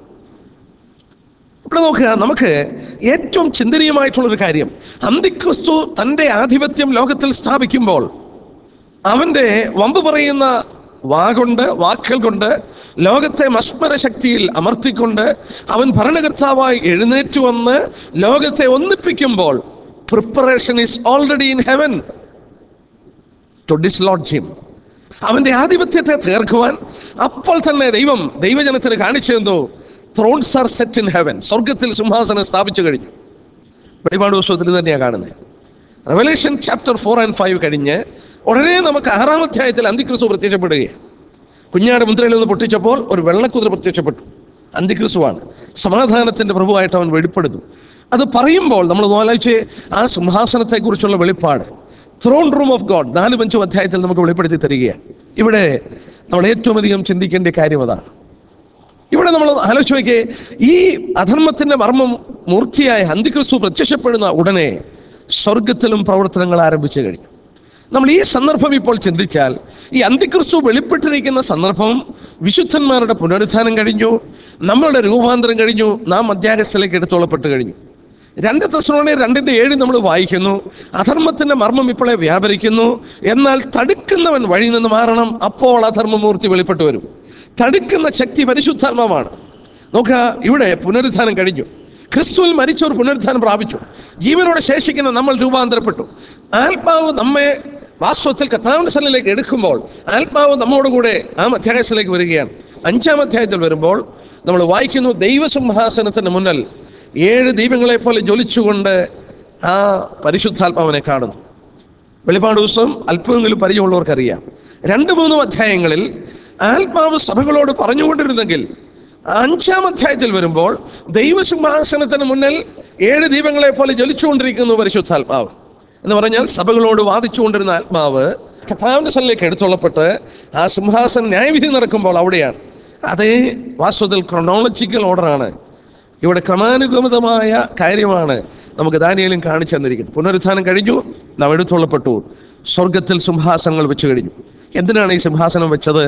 ഇവിടെ നോക്കുക നമുക്ക് ഏറ്റവും ചിന്തനീയമായിട്ടുള്ളൊരു കാര്യം അന്തിക്രിസ്തു തൻ്റെ ആധിപത്യം ലോകത്തിൽ സ്ഥാപിക്കുമ്പോൾ അവൻ്റെ വമ്പ് പറയുന്ന വാഗൊണ്ട് വാക്കുകൾ കൊണ്ട് ലോകത്തെ മസ്മര ശക്തിയിൽ അമർത്തിക്കൊണ്ട് അവൻ ഭരണകർത്താവായി എഴുന്നേറ്റ് വന്ന് ലോകത്തെ ഒന്നിപ്പിക്കുമ്പോൾ preparation is already in heaven to dislodge him അവന്റെ ആധിപത്യത്തെ തീർക്കുവാൻ അപ്പോൾ തന്നെ ദൈവം ദൈവജനത്തിന് കാണിച്ചു തന്നു thrones are set in heaven സ്വർഗത്തിൽ സിംഹാസനം സ്ഥാപിച്ചു കഴിഞ്ഞു വെളിപാട് പുസ്തകത്തിൽ തന്നെയാണ് കാണുന്നത് revelation chapter four and five കഴിഞ്ഞ് ഉടനെ നമുക്ക് ആറാം അധ്യായത്തിൽ അന്തിക്രിസ്തു പ്രത്യക്ഷപ്പെടുകയാണ് കുഞ്ഞാട് മുദ്രയിൽ നിന്ന് പൊട്ടിച്ചപ്പോൾ ഒരു വെള്ളക്കുതിര പ്രത്യക്ഷപ്പെട്ടു അന്തിക്രിസ്തുവാണ് സമാധാനത്തിന്റെ പ്രഭുവായിട്ട് അവൻ വെളിപ്പെടുന്നു അത് പറയുമ്പോൾ നമ്മൾ ആലോചിച്ച് ആ സിംഹാസനത്തെക്കുറിച്ചുള്ള വെളിപ്പാട് ത്രോൺ റൂം ഓഫ് ഗോഡ് നാലും അഞ്ചും അധ്യായത്തിൽ നമുക്ക് വെളിപ്പെടുത്തി തരികയാണ് ഇവിടെ നമ്മൾ ഏറ്റവും അധികം ചിന്തിക്കേണ്ട കാര്യം അതാണ് ഇവിടെ നമ്മൾ ആലോചിച്ച് നോക്കിയേ ഈ അധർമ്മത്തിന്റെ മർമ്മം മൂർച്ചയായ അന്തിക്രിസ്തു പ്രത്യക്ഷപ്പെടുന്ന ഉടനെ സ്വർഗത്തിലും പ്രവർത്തനങ്ങൾ ആരംഭിച്ചു കഴിഞ്ഞു നമ്മൾ ഈ സന്ദർഭം ഇപ്പോൾ ചിന്തിച്ചാൽ ഈ അന്തിക്രിസ്തു വെളിപ്പെട്ടിരിക്കുന്ന സന്ദർഭം വിശുദ്ധന്മാരുടെ പുനരുത്ഥാനം കഴിഞ്ഞു നമ്മളുടെ രൂപാന്തരം കഴിഞ്ഞു നാം അധ്യാഗസ്ഥലേക്ക് എടുത്തോളപ്പെട്ട് കഴിഞ്ഞു രണ്ട് തസ്രോണെ രണ്ടിന്റെ ഏഴ് നമ്മൾ വായിക്കുന്നു അധർമ്മത്തിന്റെ മർമ്മം ഇപ്പോഴേ വ്യാപരിക്കുന്നു എന്നാൽ തടുക്കുന്നവൻ വഴി നിന്ന് മാറണം അപ്പോൾ അധർമ്മമൂർത്തി വെളിപ്പെട്ടു വരും തടുക്കുന്ന ശക്തി പരിശുദ്ധാത്മാവാണ് നോക്കുക ഇവിടെ പുനരുത്ഥാനം കഴിഞ്ഞു ക്രിസ്തുവിൽ മരിച്ചവർ പുനരുത്ഥാനം പ്രാപിച്ചു ജീവനോടെ ശേഷിക്കുന്ന നമ്മൾ രൂപാന്തരപ്പെട്ടു ആത്മാവ് നമ്മെ വാസ്തവത്തിൽ കഥാവിന്റെ സ്ഥലത്തിലേക്ക് എടുക്കുമ്പോൾ ആത്മാവ് നമ്മോടുകൂടെ ആ അധ്യായത്തിലേക്ക് വരികയാണ് അഞ്ചാം അധ്യായത്തിൽ വരുമ്പോൾ നമ്മൾ വായിക്കുന്നു ദൈവസിംഹാസനത്തിന് മുന്നിൽ ഏഴ് ദീപങ്ങളെ പോലെ ജ്വലിച്ചുകൊണ്ട് ആ പരിശുദ്ധാത്മാവിനെ കാണുന്നു വെളിപ്പാട് ദിവസം അല്പമെങ്കിലും പരിചയമുള്ളവർക്കറിയാം രണ്ട് മൂന്നും അധ്യായങ്ങളിൽ ആത്മാവ് സഭകളോട് പറഞ്ഞുകൊണ്ടിരുന്നെങ്കിൽ അഞ്ചാം അധ്യായത്തിൽ വരുമ്പോൾ ദൈവസിംഹാസനത്തിന് മുന്നിൽ ഏഴ് ദീപങ്ങളെ പോലെ ജ്വലിച്ചുകൊണ്ടിരിക്കുന്നു പരിശുദ്ധാത്മാവ് എന്ന് പറഞ്ഞാൽ സഭകളോട് വാദിച്ചുകൊണ്ടിരുന്ന ആത്മാവ് കഥാവിന്റെ സ്ഥലത്തിലേക്ക് എടുത്തുള്ളപ്പെട്ട് ആ സിംഹാസനം ന്യായവിധി നടക്കുമ്പോൾ അവിടെയാണ് അതേ വാസ്തവത്തിൽ ക്രൊണോളജിക്കൽ ഓർഡറാണ് ഇവിടെ ക്രമാനുഗമിതമായ കാര്യമാണ് നമുക്ക് ദാനിയലും കാണിച്ചു തന്നിരിക്കുന്നത് പുനരുത്ഥാനം കഴിഞ്ഞു നാം എടുത്തുള്ളപ്പെട്ടു സ്വർഗത്തിൽ സിംഹാസനങ്ങൾ വെച്ച് കഴിഞ്ഞു എന്തിനാണ് ഈ സിംഹാസനം വെച്ചത്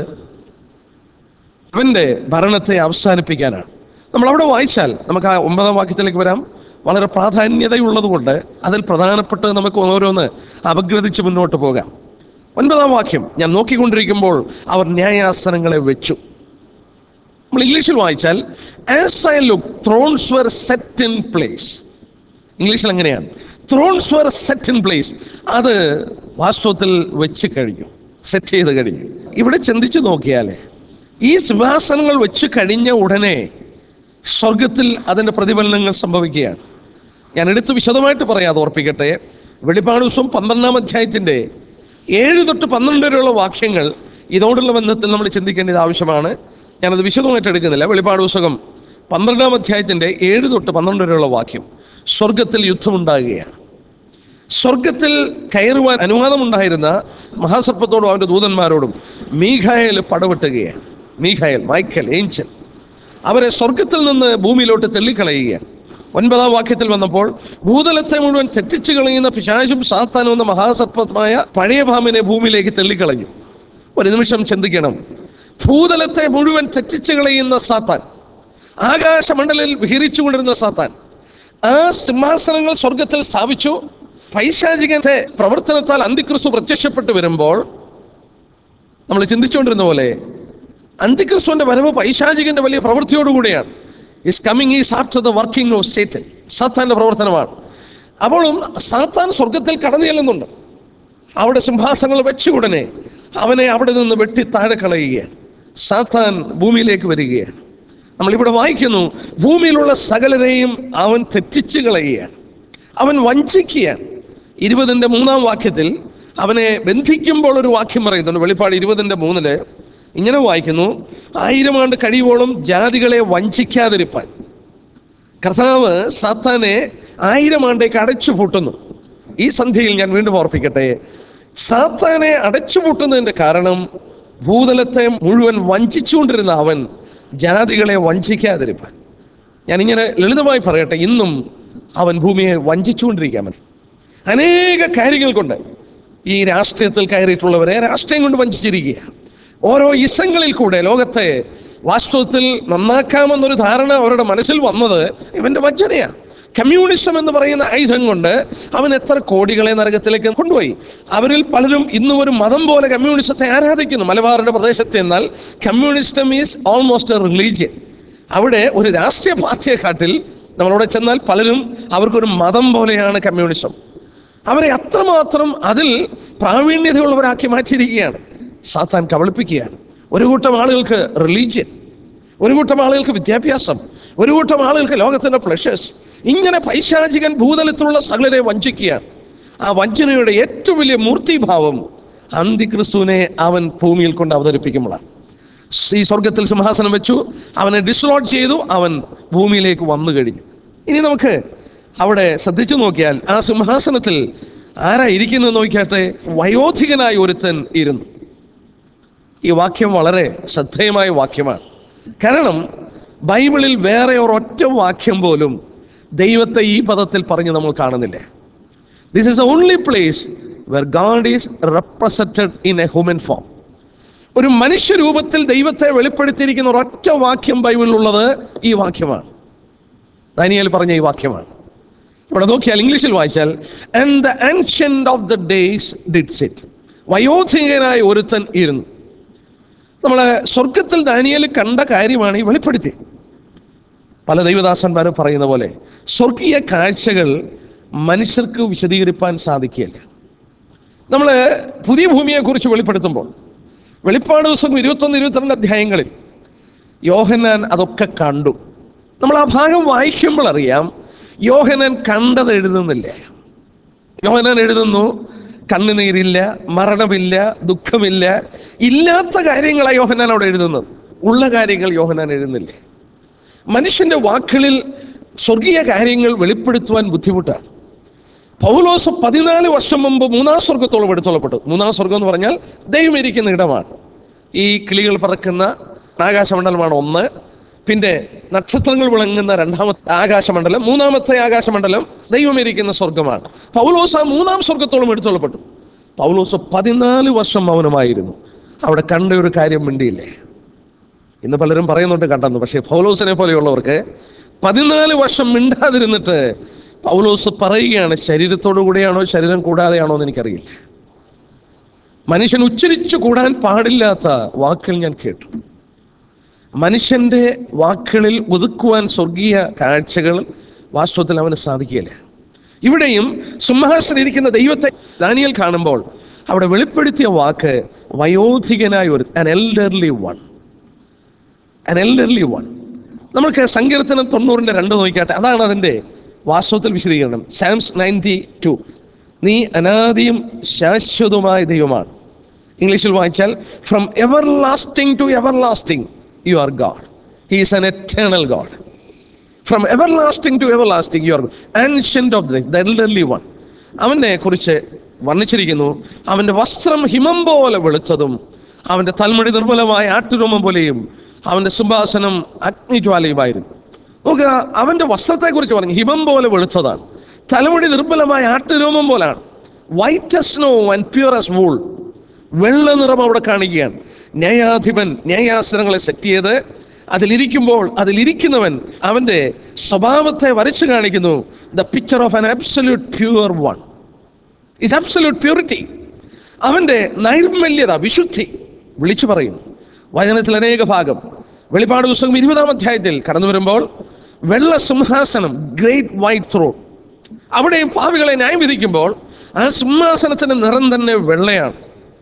അവന്റെ ഭരണത്തെ അവസാനിപ്പിക്കാനാണ് നമ്മൾ അവിടെ വായിച്ചാൽ നമുക്ക് ആ ഒമ്പതാം വാക്യത്തിലേക്ക് വരാം വളരെ പ്രാധാന്യതയുള്ളതുകൊണ്ട് അതിൽ പ്രധാനപ്പെട്ട് നമുക്ക് ഓരോന്ന് അപഗ്രഥിച്ച് മുന്നോട്ട് പോകാം ഒൻപതാം വാക്യം ഞാൻ നോക്കിക്കൊണ്ടിരിക്കുമ്പോൾ അവർ ന്യായാസനങ്ങളെ വെച്ചു നമ്മൾ ഇംഗ്ലീഷിൽ വായിച്ചാൽ as I look thrones were set in place ഇംഗ്ലീഷിൽ എങ്ങനെയാണ് thrones were set in place അത് വാസ്തവത്തിൽ വെച്ച് കഴിഞ്ഞു സെറ്റ് ചെയ്ത് കഴിഞ്ഞു ഇവിടെ ചിന്തിച്ചു നോക്കിയാലേ ഈ സിംഹാസനങ്ങൾ വെച്ച് കഴിഞ്ഞ ഉടനെ സ്വർഗത്തിൽ അതിൻ്റെ പ്രതിഫലനങ്ങൾ സംഭവിക്കുകയാണ് ഞാൻ എടുത്ത് വിശദമായിട്ട് പറയാതെ ഓർപ്പിക്കട്ടെ വെളിപ്പാട് ദിവസം പന്ത്രണ്ടാം അധ്യായത്തിൻ്റെ ഏഴ് തൊട്ട് പന്ത്രണ്ട് വരെയുള്ള വാക്യങ്ങൾ ഇതോടുള്ള ബന്ധത്തിൽ നമ്മൾ ചിന്തിക്കേണ്ടത് ആവശ്യമാണ് ഞാനത് വിശദമായിട്ട് എടുക്കുന്നില്ല വെളിപ്പാട് പുസ്തകം പന്ത്രണ്ടാം അധ്യായത്തിൻ്റെ ഏഴ് തൊട്ട് പന്ത്രണ്ട് വരെയുള്ള വാക്യം സ്വർഗത്തിൽ യുദ്ധമുണ്ടാകുകയാണ് സ്വർഗത്തിൽ കയറുവാൻ അനുവാദമുണ്ടായിരുന്ന മഹാസർപ്പത്തോടും അവൻ്റെ ദൂതന്മാരോടും മീഖായൽ പടവെട്ടുകയാണ് മീഖായൽ മൈക്കൽ ഏഞ്ചൽ അവരെ സ്വർഗത്തിൽ നിന്ന് ഭൂമിയിലോട്ട് തെള്ളിക്കളയുകയാണ് ഒൻപതാം വാക്യത്തിൽ വന്നപ്പോൾ ഭൂതലത്തെ മുഴുവൻ തെറ്റിച്ചു കളയുന്ന പിശാചും സാത്താനും എന്ന മഹാസർപ്പമായ പഴയ ഭാമിനെ ഭൂമിയിലേക്ക് തെള്ളിക്കളഞ്ഞു ഒരു നിമിഷം ചിന്തിക്കണം ഭൂതലത്തെ മുഴുവൻ തെറ്റിച്ചു കളയുന്ന സാത്താൻ ആകാശമണ്ഡലിൽ വിഹരിച്ചുകൊണ്ടിരുന്ന സാത്താൻ ആ സിംഹാസനങ്ങൾ സ്വർഗത്തിൽ സ്ഥാപിച്ചു പൈശാചികന്റെ പ്രവർത്തനത്താൽ അന്തിക്രിസ്തു പ്രത്യക്ഷപ്പെട്ടു വരുമ്പോൾ നമ്മൾ ചിന്തിച്ചുകൊണ്ടിരുന്ന പോലെ അന്തിക്രിസ്തുവിന്റെ വരവ് പൈശാചികന്റെ വലിയ പ്രവൃത്തിയോടുകൂടിയാണ് his coming is after the working of Satan സാത്താന്റെ പ്രവർത്തനമാണ് അപ്പോഴും സാത്താൻ സ്വർഗത്തിൽ കടന്നു ചെല്ലുന്നുണ്ട് അവിടെ സിംഹാസനങ്ങൾ വെച്ച ഉടനെ അവനെ അവിടെ നിന്ന് വെട്ടി താഴെ കളയുകയാണ് സാത്താൻ ഭൂമിയിലേക്ക് വരികയാണ് നമ്മളിവിടെ വായിക്കുന്നു ഭൂമിയിലുള്ള സകലരെയും അവൻ തെറ്റിച്ച് കളയുകയാണ് അവൻ വഞ്ചിക്കുകയാണ് ഇരുപതിൻ്റെ മൂന്നാം വാക്യത്തിൽ അവനെ ബന്ധിക്കുമ്പോൾ ഒരു വാക്യം പറയുന്നുണ്ട് വെളിപ്പാട് ഇരുപതിൻ്റെ മൂന്നില് ഇങ്ങനെ വായിക്കുന്നു ആയിരം ആണ്ട് കഴിയുവോളം ജാതികളെ വഞ്ചിക്കാതിരിപ്പാൻ കർത്താവ് സാത്താനെ ആയിരം ആണ്ടേക്ക് അടച്ചു പൂട്ടുന്നു ഈ സന്ധ്യയിൽ ഞാൻ വീണ്ടും ഓർപ്പിക്കട്ടെ സാത്താനെ അടച്ചു പൂട്ടുന്നതിന്റെ കാരണം ഭൂതലത്തെ മുഴുവൻ വഞ്ചിച്ചുകൊണ്ടിരുന്ന അവൻ ജാതികളെ വഞ്ചിക്കാതിരിപ്പാൻ ഞാനിങ്ങനെ ലളിതമായി പറയട്ടെ ഇന്നും അവൻ ഭൂമിയെ വഞ്ചിച്ചുകൊണ്ടിരിക്കാൻ മതി അനേക കാര്യങ്ങൾ കൊണ്ട് ഈ രാഷ്ട്രീയത്തിൽ കയറിയിട്ടുള്ളവരെ രാഷ്ട്രീയം കൊണ്ട് വഞ്ചിച്ചിരിക്കുക ഓരോ ഇസങ്ങളിൽ കൂടെ ലോകത്തെ വാസ്തവത്തിൽ നന്നാക്കാമെന്നൊരു ധാരണ അവരുടെ മനസ്സിൽ വന്നത് ഇവന്റെ വഞ്ചനയാണ് കമ്മ്യൂണിസം എന്ന് പറയുന്ന ആയുധം കൊണ്ട് അവൻ എത്ര കോടികളെ നരകത്തിലേക്ക് കൊണ്ടുപോയി അവരിൽ പലരും ഇന്നും ഒരു മതം പോലെ കമ്മ്യൂണിസത്തെ ആരാധിക്കുന്നു മലബാറിന്റെ പ്രദേശത്ത് എന്നാൽ communism is almost a religion അവിടെ ഒരു രാഷ്ട്രീയ പാർട്ടിയെക്കാട്ടിൽ നമ്മളവിടെ ചെന്നാൽ പലരും അവർക്കൊരു മതം പോലെയാണ് കമ്മ്യൂണിസം അവരെ അത്രമാത്രം അതിൽ പ്രാവീണ്യതയുള്ളവരാക്കി മാറ്റിയിരിക്കുകയാണ് സാത്താൻ കബളിപ്പിക്കുകയാണ് ഒരു കൂട്ടം ആളുകൾക്ക് റിലീജിയൻ ഒരു കൂട്ടം ആളുകൾക്ക് വിദ്യാഭ്യാസം ഒരു കൂട്ടം ആളുകൾക്ക് ലോകത്തിന്റെ പ്ലഷേഴ്സ് ഇങ്ങനെ പൈശാചികൻ ഭൂതലത്തിലുള്ള സകലരെ വഞ്ചിക്കുകയാണ് ആ വഞ്ചനയുടെ ഏറ്റവും വലിയ മൂർത്തിഭാവം അന്തിക്രിസ്തുവിനെ അവൻ ഭൂമിയിൽ കൊണ്ട് അവതരിപ്പിക്കുമ്പോഴാണ് ഈ സ്വർഗത്തിൽ സിംഹാസനം വെച്ചു അവനെ ഡിസ്ലോട്ട് ചെയ്തു അവൻ ഭൂമിയിലേക്ക് വന്നു കഴിഞ്ഞു ഇനി നമുക്ക് അവിടെ ശ്രദ്ധിച്ചു നോക്കിയാൽ ആ സിംഹാസനത്തിൽ ആരാ ഇരിക്കുന്നത് നോക്കിയാട്ടെ വയോധികനായ ഒരുത്തൻ ഇരുന്നു ഈ വാക്യം വളരെ ശ്രദ്ധേയമായ വാക്യമാണ് കാരണം ബൈബിളിൽ വേറെ ഒരൊറ്റ വാക്യം പോലും ദൈവത്തെ ഈ പദത്തിൽ പറഞ്ഞ് നമ്മൾ കാണുന്നില്ല this is only place where God is represented in a human form ഒരു മനുഷ്യരൂപത്തിൽ ദൈവത്തെ വെളിപ്പെടുത്തിയിരിക്കുന്ന ഒരൊറ്റ വാക്യം ബൈബിളിലുള്ളത് ഈ വാക്യമാണ് ദാനിയേൽ പറഞ്ഞ ഈ വാക്യമാണ് ഇവിടെ നോക്കിയാൽ ഇംഗ്ലീഷിൽ വായിച്ചാൽ and the ancient of the days did sit വയോധികനായ ഒരുത്തൻ ഇരുന്നു നമ്മളെ സ്വർഗത്തിൽ ദാനിയേൽ കണ്ട കാര്യമാണ് ഈ വെളിപ്പെടുത്തി പല ദൈവദാസന്മാരും പറയുന്ന പോലെ സ്വർഗീയ കാഴ്ചകൾ മനുഷ്യർക്ക് വിശദീകരിപ്പാൻ സാധിക്കുകയില്ല നമ്മൾ പുതിയ ഭൂമിയെക്കുറിച്ച് വെളിപ്പെടുത്തുമ്പോൾ വെളിപ്പാട് ദിവസം ഇരുപത്തൊന്ന് ഇരുപത്തിരണ്ട് അധ്യായങ്ങളിൽ യോഹന്നാൻ അതൊക്കെ കണ്ടു നമ്മൾ ആ ഭാഗം വായിക്കുമ്പോൾ അറിയാം യോഹനാൻ കണ്ടത് എഴുതുന്നില്ല യോഹനാൻ എഴുതുന്നു കണ്ണുനീരില്ല മരണമില്ല ദുഃഖമില്ല ഇല്ലാത്ത കാര്യങ്ങളാണ് യോഹനാൻ അവിടെ എഴുതുന്നത് ഉള്ള കാര്യങ്ങൾ യോഹനാൻ എഴുതുന്നില്ല മനുഷ്യന്റെ വാക്കുകളിൽ സ്വർഗീയ കാര്യങ്ങൾ വെളിപ്പെടുത്തുവാൻ ബുദ്ധിമുട്ടാണ് പൗലോസ് പതിനാല് വർഷം മുമ്പ് മൂന്നാം സ്വർഗത്തോളം എടുത്തോളപ്പെട്ടു മൂന്നാം സ്വർഗം എന്ന് പറഞ്ഞാൽ ദൈവം ഇരിക്കുന്ന ഇടമാണ് ഈ കിളികൾ പറക്കുന്ന ആകാശമണ്ഡലമാണ് ഒന്ന് പിന്നെ നക്ഷത്രങ്ങൾ വിളങ്ങുന്ന രണ്ടാമത്തെ ആകാശമണ്ഡലം മൂന്നാമത്തെ ആകാശമണ്ഡലം ദൈവം ഇരിക്കുന്ന സ്വർഗമാണ് പൗലോസ് ആ മൂന്നാം സ്വർഗത്തോളം എടുത്തോളപ്പെട്ടു പൗലോസ് പതിനാല് വർഷം മൗനമായിരുന്നു അവിടെ കണ്ട ഒരു കാര്യം മിണ്ടിയില്ലേ ഇന്ന് പലരും പറയുന്നുണ്ട് കണ്ടെന്ന് പക്ഷേ പൗലോസിനെ പോലെയുള്ളവർക്ക് പതിനാല് വർഷം മിണ്ടാതിരുന്നിട്ട് പൗലോസ് പറയുകയാണ് ശരീരത്തോടു കൂടെയാണോ ശരീരം കൂടാതെയാണോ എന്ന് എനിക്കറിയില്ല മനുഷ്യൻ ഉച്ചരിച്ചു കൂടാൻ പാടില്ലാത്ത വാക്കുകൾ ഞാൻ കേട്ടു മനുഷ്യന്റെ വാക്കുകളിൽ ഒതുക്കുവാൻ സ്വർഗീയ കാഴ്ചകൾ വാസ്തവത്തിൽ അവന് സാധിക്കുകയില്ല ഇവിടെയും സിംഹാസനം ഇരിക്കുന്ന ദൈവത്തെ ദാനിയൽ കാണുമ്പോൾ അവിടെ വെളിപ്പെടുത്തിയ വാക്ക് വയോധികനായ ഒരു an elderly one an elderly one നമുക്ക് സങ്കീർത്തനം തൊണ്ണൂറിൻ്റെ രണ്ട് നോക്കിയാട്ടെ അതാണ് അതിൻ്റെ വാസ്തവത്തിൽ വിശദീകരണം സാംസ് നയൻറ്റി ടു നീ അനാദിയും ശാശ്വതമായ ദൈവമാണ് ഇംഗ്ലീഷിൽ വായിച്ചാൽ from everlasting to everlasting you are God he is an eternal God from everlasting to everlasting you are ancient of the elderly one അവനെ കുറിച്ച് വർണ്ണിച്ചിരിക്കുന്നു അവൻ്റെ വസ്ത്രം ഹിമം പോലെ വെളുത്തതും അവൻ്റെ തൽമുടി നിർമ്മലമായ ആട്ടുരോമം പോലെയും അവൻ്റെ സിംഹാസനം അഗ്നിജ്വാലയുമായിരുന്നു നോക്കുക അവൻ്റെ വസ്ത്രത്തെക്കുറിച്ച് പറഞ്ഞു ഹിമം പോലെ വെളുത്തതാണ് തലമുടി നിർമ്മലമായ ആട്ടുരോമം പോലാണ് white snow and pure as wool വെള്ള നിറം അവിടെ കാണിക്കുകയാണ് ന്യായാധിപൻ ന്യായാസനങ്ങളെ സെറ്റ് ചെയ്ത് അതിലിരിക്കുമ്പോൾ അതിലിരിക്കുന്നവൻ അവൻ്റെ സ്വഭാവത്തെ വരച്ചു കാണിക്കുന്നു the picture of an absolute pure one is absolute purity അവൻ്റെ നൈർമല്യത വിശുദ്ധി വിളിച്ചു പറയുന്നു വചനത്തിൽ അനേക ഭാഗം വെളിപ്പാട് പുസ്തകം ഇരുപതാം അധ്യായത്തിൽ കടന്നു വരുമ്പോൾ വെള്ള സിംഹാസനം ഗ്രേറ്റ് വൈറ്റ് ത്രോ അവിടെയും പാവികളെ ന്യായം വിധിക്കുമ്പോൾ ആ സിംഹാസനത്തിന്റെ നിറം തന്നെ വെള്ളയാണ്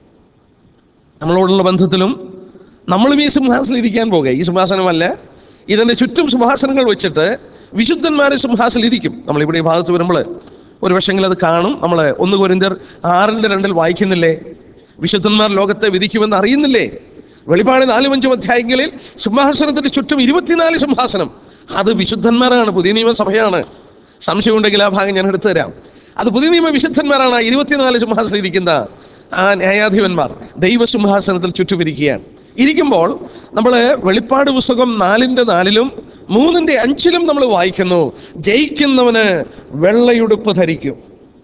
നമ്മളോടുള്ള ബന്ധത്തിലും നമ്മളും ഈ സിംഹാസനം ഇരിക്കാൻ പോകുക ഈ സിംഹാസനമല്ല ഇതിൻ്റെ ചുറ്റും സിംഹാസനങ്ങൾ വെച്ചിട്ട് വിശുദ്ധന്മാരെ സിംഹാസനം ഇരിക്കും നമ്മളിവിടെ ഈ ഭാഗത്ത് വരുമ്പോൾ ഒരു പക്ഷെങ്കിൽ അത് കാണും നമ്മൾ ഒന്ന് കുരിന്തർ ആറിൻ്റെ രണ്ടിൽ വായിക്കുന്നില്ലേ വിശുദ്ധന്മാർ ലോകത്തെ വിധിക്കുമെന്ന് അറിയുന്നില്ലേ വെളിപ്പാട് നാലും അഞ്ചും അധ്യായങ്ങളിൽ സിംഹാസനത്തിന് ചുറ്റും ഇരുപത്തിനാല് സിംഹാസനം അത് വിശുദ്ധന്മാരാണ് പുതിയ നിയമസഭയാണ് സംശയമുണ്ടെങ്കിൽ ആ ഭാഗം ഞാൻ എടുത്തു തരാം അത് പുതിയ നിയമ വിശുദ്ധന്മാരാണ് ആ ഇരുപത്തിനാല് സിംഹാസനം ഇരിക്കുന്ന ആ ന്യായാധിപന്മാർ ദൈവസിംഹാസനത്തിൽ ചുറ്റുമിരിക്കുകയാണ് ഇരിക്കുമ്പോൾ നമ്മൾ വെളിപ്പാട് പുസ്തകം നാലിൻ്റെ നാലിലും മൂന്നിൻ്റെ അഞ്ചിലും നമ്മൾ വായിക്കുന്നു ജയിക്കുന്നവന് വെള്ളയുടുപ്പ് ധരിക്കും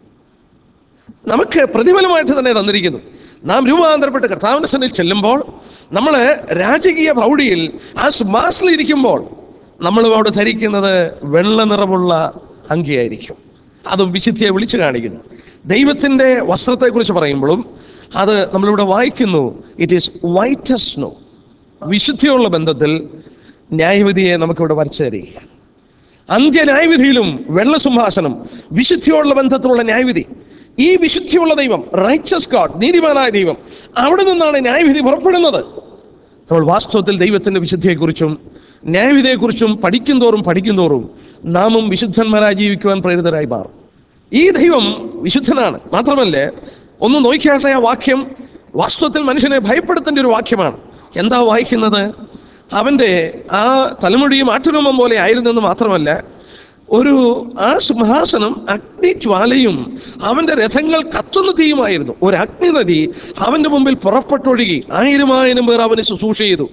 നമുക്ക് പ്രതിഫലമായിട്ട് തന്നെ തന്നിരിക്കുന്നു നാം രൂപാന്തരപ്പെട്ട് കർത്താവിൻ്റെ സന്നിൽ ചെല്ലുമ്പോൾ നമ്മൾ രാജകീയ പ്രൗഢിയിൽ ആ സിംഹാസനം ഇരിക്കുമ്പോൾ നമ്മൾ അവിടെ ധരിക്കുന്നത് വെള്ള നിറമുള്ള അങ്കിയായിരിക്കും അതും വിശുദ്ധിയെ വിളിച്ചു കാണിക്കുന്നു ദൈവത്തിൻ്റെ വസ്ത്രത്തെക്കുറിച്ച് പറയുമ്പോഴും അത് നമ്മളിവിടെ വായിക്കുന്നു ഇറ്റ് ഈസ് വൈറ്റ് സ്നോ വിശുദ്ധിയുള്ള ബന്ധത്തിൽ ന്യായവിധിയെ നമുക്കിവിടെ വരച്ചു തരികയാണ് അന്ത്യ ന്യായവിധിയിലും വെള്ള സിംഹാസനം വിശുദ്ധിയോടുള്ള ബന്ധത്തിലുള്ള ന്യായവിധി ഈ വിശുദ്ധിയുള്ള ദൈവം റൈച്ചസ് ഗാഡ് നീതിമാനായ ദൈവം അവിടെ നിന്നാണ് ന്യായവിധി പുറപ്പെടുന്നത് നമ്മൾ വാസ്തവത്തിൽ ദൈവത്തിൻ്റെ വിശുദ്ധിയെക്കുറിച്ചും ന്യായവിധിയെക്കുറിച്ചും പഠിക്കും തോറും പഠിക്കും തോറും നാമും വിശുദ്ധന്മാരായി ജീവിക്കുവാൻ പ്രേരിതരായി മാറും ഈ ദൈവം വിശുദ്ധനാണ് മാത്രമല്ല ഒന്ന് നോക്കിയാട്ടെ ആ വാക്യം വാസ്തവത്തിൽ മനുഷ്യനെ ഭയപ്പെടുത്തേണ്ട ഒരു വാക്യമാണ് എന്താ വായിക്കുന്നത് അവൻ്റെ ആ തലമുടിയും ആട്ടുരോമം പോലെ ആയിരുന്നെന്ന് മാത്രമല്ല ഒരു ആ സിംഹാസനം അഗ്നിജ്വാലയും അവൻ്റെ രഥങ്ങൾ കത്തുന്ന തീയുമായിരുന്നു ഒരു അഗ്നി നദി അവൻ്റെ മുമ്പിൽ പുറപ്പെട്ടൊഴുകി ആയിരം ആയിരം പേർ അവന് ശുശ്രൂഷ ചെയ്തു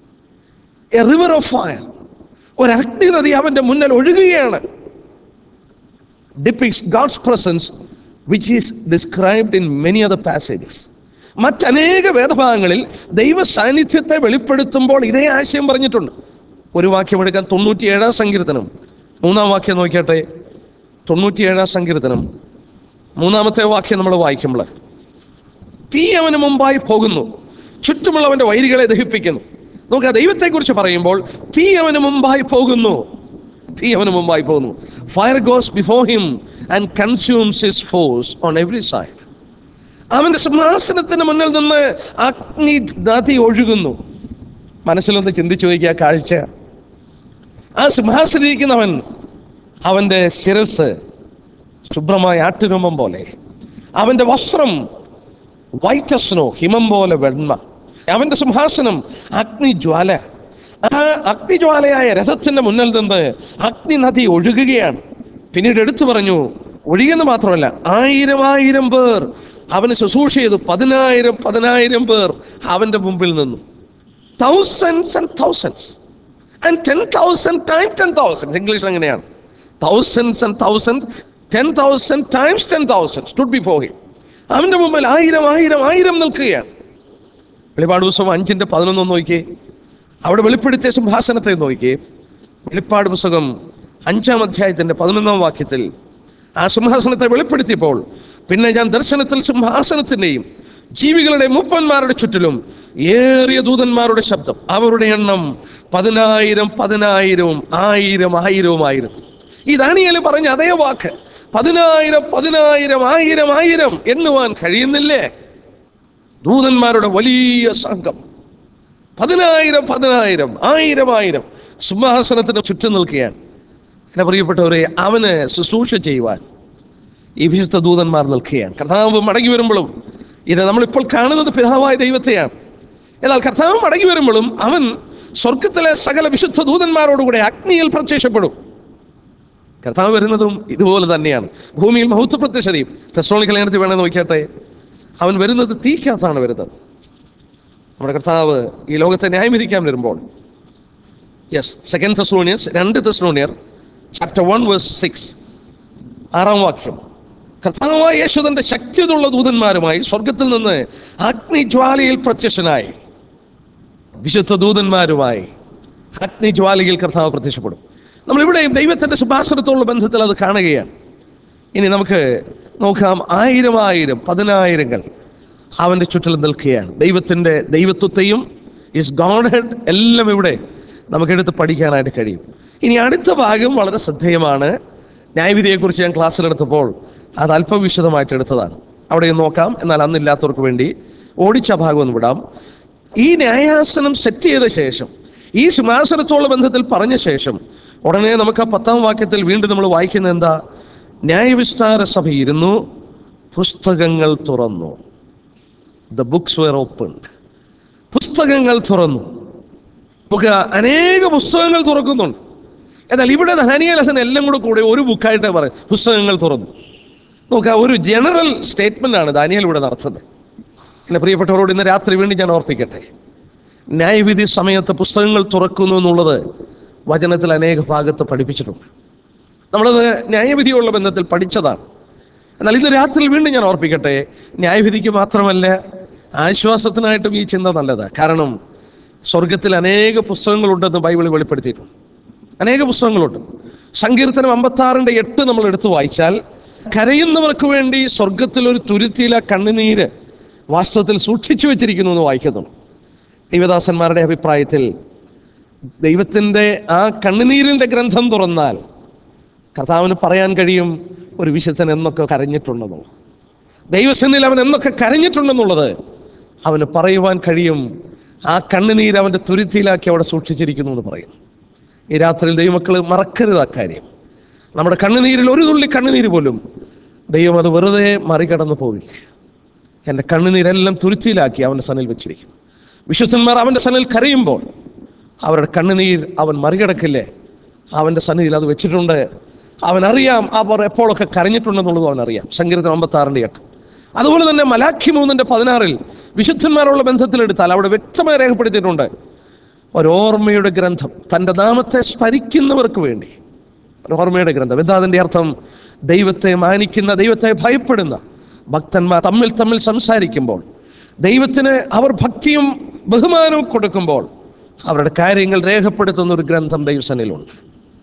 എ റിവർ ഓഫ് ഫയർ ഒരു അഗ്നി നദി അവൻ്റെ മുന്നിൽ ഒഴുകുകയാണ് depicts God's presence, which is described in many other passages. മറ്റനേക വേദഭാഗങ്ങളിൽ ദൈവ സാന്നിധ്യത്തെ വെളിപ്പെടുത്തുമ്പോൾ ഇതേ ആശയം പറഞ്ഞിട്ടുണ്ട് ഒരു വാക്യം എടുക്കാൻ തൊണ്ണൂറ്റിയേഴാം സങ്കീർത്തനം മൂന്നാം വാക്യം നോക്കിയാട്ടെ തൊണ്ണൂറ്റിയേഴാം സങ്കീർത്തനം മൂന്നാമത്തെ വാക്യം നമ്മൾ വായിക്കുമ്പോൾ തീ അവന് മുമ്പായി പോകുന്നു ചുറ്റുമുള്ളവന്റെ വൈരികളെ ദഹിപ്പിക്കുന്നു നോക്കുക ദൈവത്തെക്കുറിച്ച് പറയുമ്പോൾ തീ അവന് മുമ്പായി പോകുന്നു തീ അവന് മുമ്പായി പോകുന്നു fire goes before him and consumes his force on every side അവന്റെ സിംഹാസനത്തിന് മുന്നിൽ നിന്ന് അഗ്നി നദി ഒഴുകുന്നു മനസ്സിലൊന്ന് ചിന്തിച്ചു നോക്കിയ കാഴ്ച ആ സിംഹാസനിരിക്കുന്നവൻ അവന്റെ ശിരസ് ശുഭ്രമായ ആട്ടുരൂപം പോലെ അവന്റെ വസ്ത്രം വൈറ്റ് സ്നോ ഹിമം പോലെ വെണ്മ അവന്റെ സിംഹാസനം അഗ്നിജ്വാല ആ അഗ്നിജ്വാലയായ രഥത്തിന്റെ മുന്നിൽ നിന്ന് അഗ്നി നദി ഒഴുകുകയാണ് പിന്നീട് എടുത്തു പറഞ്ഞു ഒഴുകിയെന്ന് മാത്രമല്ല ആയിരം ആയിരം പേർ അവന് ശുശ്രൂഷ ചെയ്തു പതിനായിരം പതിനായിരം പേർ അവന്റെ മുമ്പിൽ നിന്നു thousands and thousands and ten thousand time ten thousand English അങ്ങനെയാണ് thousands and thousand ten thousand times ten thousand stood before him അവന്റെ മുമ്പിൽ ആയിരം ആയിരം ആയിരം നിൽക്കുകയാണ് വെളിപ്പാട് പുസ്തകം അഞ്ചിന്റെ പതിനൊന്ന് നോക്കിയേ അവിടെ വെളിപ്പെടുത്തിയ സിംഹാസനത്തെ നോക്കിയേ വെളിപ്പാട് പുസ്തകം അഞ്ചാം അധ്യായത്തിന്റെ പതിനൊന്നാം വാക്യത്തിൽ ആ സിംഹാസനത്തെ വെളിപ്പെടുത്തിയപ്പോൾ പിന്നെ ഞാൻ ദർശനത്തിൽ സിംഹാസനത്തിന്റെയും ജീവികളുടെ മുപ്പന്മാരുടെ ചുറ്റിലും ഏറിയ ദൂതന്മാരുടെ ശബ്ദം അവരുടെ എണ്ണം പതിനായിരം പതിനായിരവും ആയിരം ആയിരവുമായിരുന്നു ഈ ദാനിയേല് പറഞ്ഞ അതേ വാക്ക് പതിനായിരം പതിനായിരം ആയിരം ആയിരം എണ്ണുവാൻ കഴിയുന്നില്ലേ ദൂതന്മാരുടെ വലിയ സംഘം പതിനായിരം പതിനായിരം ആയിരം ആയിരം സിംഹാസനത്തിന് ചുറ്റും നിൽക്കുകയാണ് എന്നെ പ്രിയപ്പെട്ടവരെ അവന് ശുശ്രൂഷ ചെയ്യുവാൻ ഈ വിശുദ്ധ ദൂതന്മാർ നിൽക്കുകയാണ് കർത്താവ് മടങ്ങി വരുമ്പോഴും ഇത് നമ്മളിപ്പോൾ കാണുന്നത് പിതാവായ ദൈവത്തെയാണ് എന്നാൽ കർത്താവ് മടങ്ങി വരുമ്പോഴും അവൻ സ്വർഗത്തിലെ സകല വിശുദ്ധ ദൂതന്മാരോടുകൂടെ അഗ്നിയിൽ പ്രത്യക്ഷപ്പെടും കർത്താവ് വരുന്നതും ഇതുപോലെ തന്നെയാണ് ഭൂമിയിൽ മഹത്വ പ്രത്യക്ഷതയും തെസ്ലോണിക്കൽ ലേഖനത്തിൽ വേണമെന്ന് നോക്കിയാട്ടെ അവൻ വരുന്നത് തീക്കകത്താണ് വരുന്നത് നമ്മുടെ കർത്താവ് ഈ ലോകത്തെ ന്യായം വിധിക്കാൻ വരുമ്പോൾ യെസ് സെക്കൻഡ് തെസ്ലോണിയൻസ് രണ്ട് തെസ്ലോണിയർ ചാപ്റ്റർ വൺ വേഴ്സ് സിക്സ് ആറാം വാക്യം കർത്താവായ യേശുദന്റെ ശക്തിയുള്ള ദൂതന്മാരുമായി സ്വർഗത്തിൽ നിന്ന് അഗ്നിജ്വാലയിൽ പ്രത്യക്ഷനായി വിശുദ്ധ ദൂതന്മാരുമായി അഗ്നിജ്വാലയിൽ കർത്താവ് പ്രത്യക്ഷപ്പെടും നമ്മളിവിടെയും ദൈവത്തിന്റെ സുഭാസനത്തോടുള്ള ബന്ധത്തിൽ അത് കാണുകയാണ് ഇനി നമുക്ക് നോക്കാം ആയിരം ആയിരം പതിനായിരങ്ങൾ അവൻ്റെ ചുറ്റിൽ നിൽക്കുകയാണ് ദൈവത്തിൻ്റെ ദൈവത്വത്തെയും ഇസ് ഗോഡ് ഹെഡ് എല്ലാം ഇവിടെ നമുക്കെടുത്ത് പഠിക്കാനായിട്ട് കഴിയും ഇനി അടുത്ത ഭാഗം വളരെ ശ്രദ്ധേയമാണ് ന്യായവിധിയെക്കുറിച്ച് ഞാൻ ക്ലാസ്സിലെടുത്തപ്പോൾ അത് അല്പം വിശദമായിട്ട് എടുത്തതാണ് അവിടെ നോക്കാം എന്നാൽ അന്നില്ലാത്തവർക്ക് വേണ്ടി ഓടിച്ച ഭാഗം ഒന്ന് വിടാം ഈ ന്യായാസനം സെറ്റ് ചെയ്ത ശേഷം ഈ സിംഹാസനത്തോടുള്ള ബന്ധത്തിൽ പറഞ്ഞ ശേഷം ഉടനെ നമുക്ക് ആ പത്താം വാക്യത്തിൽ വീണ്ടും നമ്മൾ വായിക്കുന്നത് എന്താ ന്യായവിസ്താര സഭ ഇരുന്നു പുസ്തകങ്ങൾ തുറന്നു ദ ബുക്സ് വെയർ ഓപ്പൺഡ് പുസ്തകങ്ങൾ തുറന്നു നമുക്ക് അനേക പുസ്തകങ്ങൾ തുറക്കുന്നുണ്ട് എന്നാൽ ഇവിടെ ധാനിയലഹൻ എല്ലാം കൂടെ കൂടെ ഒരു ബുക്കായിട്ട് പറയും പുസ്തകങ്ങൾ തുറന്നു നോക്കുക ഒരു ജനറൽ സ്റ്റേറ്റ്മെന്റ് ആണ് ദാനിയൽ ഇവിടെ നടത്തുന്നത് എൻ്റെ പ്രിയപ്പെട്ടവരോട് ഇന്ന് രാത്രി വീണ്ടും ഞാൻ ഓർപ്പിക്കട്ടെ ന്യായവിധി സമയത്ത് പുസ്തകങ്ങൾ തുറക്കുന്നു എന്നുള്ളത് വചനത്തിൽ അനേക ഭാഗത്ത് പഠിപ്പിച്ചിട്ടുണ്ട് നമ്മളത് ന്യായവിധിയുള്ള ബന്ധത്തിൽ പഠിച്ചതാണ് എന്നാൽ ഇന്ന് രാത്രി വീണ്ടും ഞാൻ ഓർപ്പിക്കട്ടെ ന്യായവിധിക്ക് മാത്രമല്ല ആശ്വാസത്തിനായിട്ടും ഈ ചിന്ത നല്ലതാണ് കാരണം സ്വർഗത്തിൽ അനേക പുസ്തകങ്ങളുണ്ടെന്ന് ബൈബിളിൽ വെളിപ്പെടുത്തിയിട്ടുണ്ട് അനേക പുസ്തകങ്ങളുണ്ട് സങ്കീർത്തനം അമ്പത്താറിൻ്റെ എട്ട് നമ്മൾ എടുത്തു വായിച്ചാൽ കരയുന്നവർക്ക് വേണ്ടി സ്വർഗത്തിൽ ഒരു തുരുത്തിയില കണ്ണുനീര് വാസ്തവത്തിൽ സൂക്ഷിച്ചു വെച്ചിരിക്കുന്നു എന്ന് വായിക്കുന്നുണ്ട് ദൈവദാസന്മാരുടെ അഭിപ്രായത്തിൽ ദൈവത്തിൻ്റെ ആ കണ്ണുനീരിൻ്റെ ഗ്രന്ഥം തുറന്നാൽ കർത്താവിന് പറയാൻ കഴിയും ഒരു വിശുദ്ധൻ എന്നൊക്കെ കരഞ്ഞിട്ടുണ്ടെന്നുള്ളത് ദൈവസന്നിൽ അവൻ എന്നൊക്കെ കരഞ്ഞിട്ടുണ്ടെന്നുള്ളത് അവന് പറയുവാൻ കഴിയും ആ കണ്ണുനീര് അവൻ്റെ തുരുത്തിയിലാക്കി അവിടെ സൂക്ഷിച്ചിരിക്കുന്നു എന്ന് പറയുന്നു ഈ രാത്രിയിൽ ദൈവമക്കൾ മറക്കരുത് ആ കാര്യം നമ്മുടെ കണ്ണുനീരിൽ ഒരു തുള്ളി കണ്ണുനീര് പോലും ദൈവം അത് വെറുതെ മറികടന്നു പോവില്ല എൻ്റെ കണ്ണുനീരെല്ലാം തുരുത്തിയിലാക്കി അവൻ്റെ സനിൽ വെച്ചിരിക്കുന്നു വിശുദ്ധന്മാർ അവൻ്റെ സനിൽ കരയുമ്പോൾ അവരുടെ കണ്ണുനീർ അവൻ മറികടക്കില്ലേ അവൻ്റെ സന്നിധിയിൽ അത് വെച്ചിട്ടുണ്ട് അവൻ അറിയാം അവർ എപ്പോഴൊക്കെ കരഞ്ഞിട്ടുണ്ടെന്നുള്ളത് അവൻ അറിയാം സങ്കീർത്തനം അമ്പത്താറിൻ്റെ എട്ട് അതുപോലെ തന്നെ മലാഖി മൂന്നിൻ്റെ പതിനാറിൽ വിശുദ്ധന്മാരുള്ള ബന്ധത്തിലെടുത്താൽ അവിടെ വ്യക്തമായി രേഖപ്പെടുത്തിയിട്ടുണ്ട് ഒരോർമ്മയുടെ ഗ്രന്ഥം തൻ്റെ നാമത്തെ സ്മരിക്കുന്നവർക്ക് വേണ്ടി ഒരു ഓർമ്മയുടെ ഗ്രന്ഥം എന്താ അതിൻ്റെ അർത്ഥം ദൈവത്തെ മാനിക്കുന്ന ദൈവത്തെ ഭയപ്പെടുന്ന ഭക്തന്മാർ തമ്മിൽ തമ്മിൽ സംസാരിക്കുമ്പോൾ ദൈവത്തിന് അവർ ഭക്തിയും ബഹുമാനവും കൊടുക്കുമ്പോൾ അവരുടെ കാര്യങ്ങൾ രേഖപ്പെടുത്തുന്ന ഒരു ഗ്രന്ഥം ദൈവസനിലുണ്ട്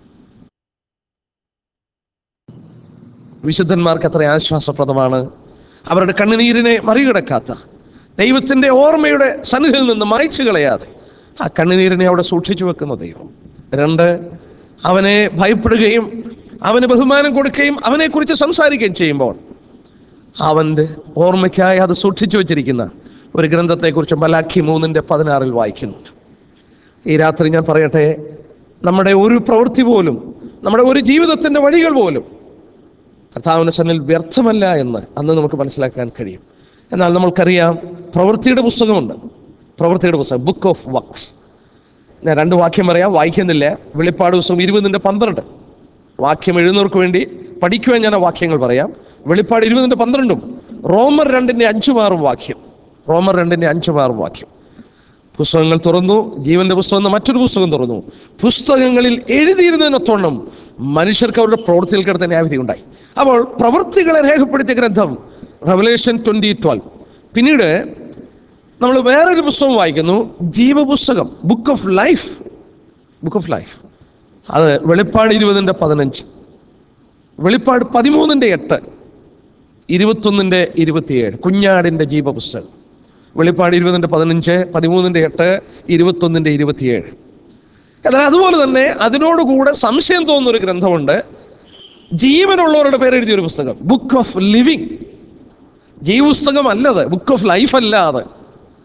വിശുദ്ധന്മാർക്ക് അത്ര ആശ്വാസപ്രദമാണ് അവരുടെ കണ്ണുനീരിനെ മറികടക്കാത്ത ദൈവത്തിൻ്റെ ഓർമ്മയുടെ സന്നിധിയിൽ നിന്ന് മായ്ച്ചു കളയാതെ ആ കണ്ണുനീരിനെ അവിടെ സൂക്ഷിച്ചു വെക്കുന്ന ദൈവം രണ്ട് അവനെ ഭയപ്പെടുകയും അവന് ബഹുമാനം കൊടുക്കുകയും അവനെക്കുറിച്ച് സംസാരിക്കുകയും ചെയ്യുമ്പോൾ അവൻ്റെ ഓർമ്മയ്ക്കായി അത് സൂക്ഷിച്ചു വെച്ചിരിക്കുന്ന ഒരു ഗ്രന്ഥത്തെക്കുറിച്ച് മലാഖി മൂന്നിൻ്റെ പതിനാറിൽ വായിക്കുന്നുണ്ട് ഈ രാത്രി ഞാൻ പറയട്ടെ നമ്മുടെ ഒരു പ്രവൃത്തി പോലും നമ്മുടെ ഒരു ജീവിതത്തിൻ്റെ വഴികൾ പോലും കർത്താവിൻ്റെ സന്നിൽ വ്യർത്ഥമല്ല എന്ന് അന്ന് നമുക്ക് മനസ്സിലാക്കാൻ കഴിയും എന്നാൽ നമ്മൾക്കറിയാം പ്രവൃത്തിയുടെ പുസ്തകമുണ്ട് പ്രവൃത്തിയുടെ പുസ്തകം ബുക്ക് ഓഫ് വർക്ക്സ് ഞാൻ രണ്ട് വാക്യം പറയാം വായിക്കുന്നില്ല വെളിപ്പാട് പുസ്തകം ഇരുപതിൻ്റെ പന്ത്രണ്ട് വാക്യം എഴുതുന്നവർക്ക് വേണ്ടി പഠിക്കുവാൻ ഞാൻ ആ വാക്യങ്ങൾ പറയാം വെളിപ്പാട് ഇരുപതിൻ്റെ പന്ത്രണ്ടും റോമർ രണ്ടിൻ്റെ അഞ്ചും ആറും വാക്യം റോമർ രണ്ടിൻ്റെ അഞ്ചും ആറും വാക്യം പുസ്തകങ്ങൾ തുറന്നു ജീവന്റെ പുസ്തകം എന്ന മറ്റൊരു പുസ്തകം തുറന്നു പുസ്തകങ്ങളിൽ എഴുതിയിരുന്നതിനൊത്തോണം മനുഷ്യർക്ക് അവരുടെ പ്രവൃത്തിയിൽ കിടന്ന ന്യായവിധി ഉണ്ടായി അപ്പോൾ പ്രവൃത്തികളെ രേഖപ്പെടുത്തിയ ഗ്രന്ഥം റവലേഷൻ ട്വന്റി ട്വൽവ് പിന്നീട് നമ്മൾ വേറൊരു പുസ്തകം വായിക്കുന്നു ജീവപുസ്തകം book of life book of life അത് വെളിപ്പാട് ഇരുപതിൻ്റെ പതിനഞ്ച് വെളിപ്പാട് പതിമൂന്നിൻ്റെ എട്ട് ഇരുപത്തൊന്നിൻ്റെ ഇരുപത്തിയേഴ് കുഞ്ഞാടിൻ്റെ ജീവപുസ്തകം വെളിപ്പാട് ഇരുപതിൻ്റെ പതിനഞ്ച് പതിമൂന്നിൻ്റെ എട്ട് ഇരുപത്തൊന്നിൻ്റെ ഇരുപത്തിയേഴ് എന്നാൽ അതുപോലെ തന്നെ അതിനോടുകൂടെ സംശയം തോന്നുന്ന ഒരു ഗ്രന്ഥമുണ്ട് ജീവനുള്ളവരുടെ പേര് എഴുതിയ ഒരു പുസ്തകം ബുക്ക് ഓഫ് ലിവിങ് ജീവപുസ്തകം അല്ലത് ബുക്ക് ഓഫ് ലൈഫ് അല്ല അത്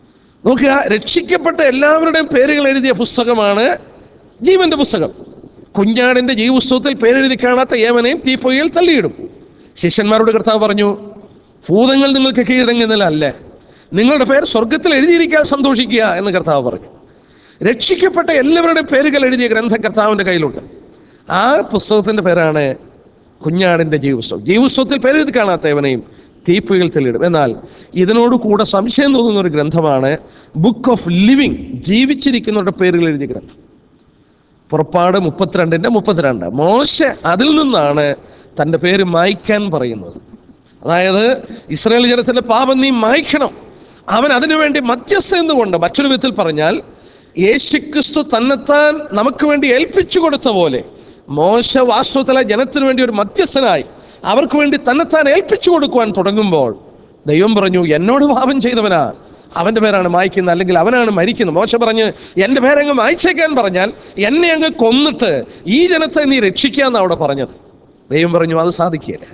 നോക്കുക രക്ഷിക്കപ്പെട്ട എല്ലാവരുടെയും പേരുകൾ എഴുതിയ പുസ്തകമാണ് ജീവന്റെ പുസ്തകം കുഞ്ഞാടിന്റെ ജീവപുസ്തകത്തിൽ പേരെഴുതി കാണാത്ത ഏവനെയും തീപ്പൊയ്യിൽ തള്ളിയിടും ശിഷ്യന്മാരോട് കർത്താവ് പറഞ്ഞു ഭൂതങ്ങൾ നിങ്ങൾക്ക് കീഴടങ്ങുന്നതിലല്ല നിങ്ങളുടെ പേര് സ്വർഗത്തിൽ എഴുതിയിരിക്കാൻ സന്തോഷിക്കുക എന്ന് കർത്താവ് പറഞ്ഞു രക്ഷിക്കപ്പെട്ട എല്ലാവരുടെയും പേരുകൾ എഴുതിയ ഗ്രന്ഥം കർത്താവിൻ്റെ കയ്യിലുണ്ട് ആ പുസ്തകത്തിൻ്റെ പേരാണ് കുഞ്ഞാടിൻ്റെ ജീവപുസ്തകം ജീവപുസ്തകത്തിൽ പേരെഴുതി കാണാത്തവനെയും തീപ്പുകൾ തെളിയിടും എന്നാൽ ഇതിനോട് കൂടെ സംശയം തോന്നുന്ന ഒരു ഗ്രന്ഥമാണ് ബുക്ക് ഓഫ് ലിവിങ് ജീവിച്ചിരിക്കുന്നവരുടെ പേരുകൾ എഴുതിയ ഗ്രന്ഥം പുറപ്പാട് മുപ്പത്തിരണ്ടിൻ്റെ മുപ്പത്തിരണ്ട് മോശ അതിൽ നിന്നാണ് തൻ്റെ പേര് മായ്ക്കാൻ പറയുന്നത് അതായത് ഇസ്രായേൽ ജനത്തിൻ്റെ പാപം നീ മായ്ക്കണം അവൻ അതിനുവേണ്ടി മധ്യസ്ഥ എന്നുകൊണ്ട് മറ്റൊരു വിധത്തിൽ പറഞ്ഞാൽ യേശുക്രിസ്തു തന്നെത്താൻ നമുക്ക് വേണ്ടി ഏൽപ്പിച്ചു കൊടുത്ത പോലെ മോശ വാസ്തവത്തിലെ ജനത്തിനു വേണ്ടി ഒരു മധ്യസ്ഥനായി അവർക്ക് വേണ്ടി തന്നെത്താൻ ഏൽപ്പിച്ചു കൊടുക്കുവാൻ തുടങ്ങുമ്പോൾ ദൈവം പറഞ്ഞു എന്നോട് പാപം ചെയ്തവനാ അവൻ്റെ പേരാണ് മായ്ക്കുന്നത് അല്ലെങ്കിൽ അവനാണ് മരിക്കുന്നത് മോശ പറഞ്ഞ് എൻ്റെ പേരങ്ങ് മായ്ച്ചേക്കാൻ പറഞ്ഞാൽ എന്നെ അങ്ങ് കൊന്നിട്ട് ഈ ജനത്തെ നീ രക്ഷിക്കാന്ന് അവിടെ പറഞ്ഞത് ദൈവം പറഞ്ഞു അത് സാധിക്കുകയില്ല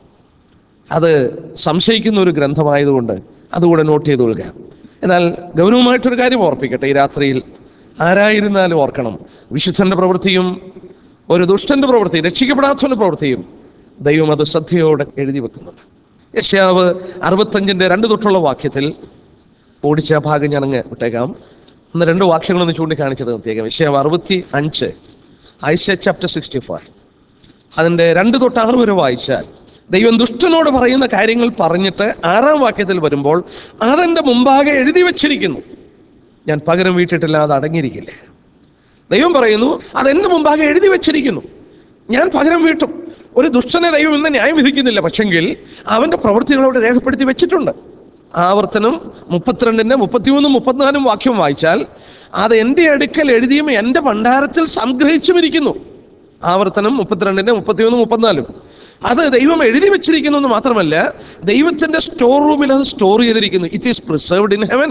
അത് സംശയിക്കുന്ന ഒരു ഗ്രന്ഥമായതുകൊണ്ട് അതുകൂടെ നോട്ട് ചെയ്ത് കൊള്ളുക എന്നാൽ ഗൗരവമായിട്ടൊരു കാര്യം ഓർപ്പിക്കട്ടെ ഈ രാത്രിയിൽ ആരായിരുന്നാലും ഓർക്കണം വിശുദ്ധന്റെ പ്രവൃത്തിയും ഒരു ദുഷ്ടന്റെ പ്രവൃത്തിയും രക്ഷിക്കപ്പെടാത്തവന്റെ പ്രവൃത്തിയും ദൈവം അത് ശ്രദ്ധയോടെ എഴുതി വെക്കുന്നുണ്ട് യശ്യാവ് അറുപത്തഞ്ചിന്റെ രണ്ട് തൊട്ടുള്ള വാക്യത്തിൽ ഓടിച്ച ആ ഭാഗം ഞാൻ അങ്ങ് വിട്ടേക്കാം ഒന്ന് രണ്ട് വാക്യങ്ങളൊന്ന് ചൂണ്ടിക്കാണിച്ചത് നിർത്തിയേക്കാം യശ്യാവ് അറുപത്തി അഞ്ച് ഐശ ചാപ്റ്റർ സിക്സ്റ്റി ഫൈവ് അതിൻ്റെ രണ്ട് തൊട്ട് ആറ് വരെ വായിച്ചാൽ ദൈവം ദുഷ്ടനോട് പറയുന്ന കാര്യങ്ങൾ പറഞ്ഞിട്ട് ആറാം വാക്യത്തിൽ വരുമ്പോൾ അതെൻ്റെ മുമ്പാകെ എഴുതി വച്ചിരിക്കുന്നു ഞാൻ പകരം വീട്ടിട്ടില്ല അത് അടങ്ങിയിരിക്കില്ല ദൈവം പറയുന്നു അതെൻ്റെ മുമ്പാകെ എഴുതി വച്ചിരിക്കുന്നു ഞാൻ പകരം വീട്ടും ഒരു ദുഷ്ടനെ ദൈവം ഇന്ന് ന്യായം വിധിക്കുന്നില്ല പക്ഷെങ്കിൽ അവൻ്റെ പ്രവൃത്തികളോട് രേഖപ്പെടുത്തി വെച്ചിട്ടുണ്ട് ആവർത്തനം മുപ്പത്തിരണ്ടിൻ്റെ മുപ്പത്തിമൂന്നും മുപ്പത്തിനാലും വാക്യം വായിച്ചാൽ അത് എൻ്റെ അടുക്കൽ എഴുതിയും എൻ്റെ ഭണ്ഡാരത്തിൽ സംഗ്രഹിച്ചും ഇരിക്കുന്നു ആവർത്തനം മുപ്പത്തിരണ്ടിൻ്റെ മുപ്പത്തിമൂന്നും മുപ്പത്തിനാലും അത് ദൈവം എഴുതി വെച്ചിരിക്കുന്നു എന്ന് മാത്രമല്ല ദൈവത്തിന്റെ സ്റ്റോർ റൂമിൽ അത് സ്റ്റോർ ചെയ്തിരിക്കുന്നു it is preserved in heaven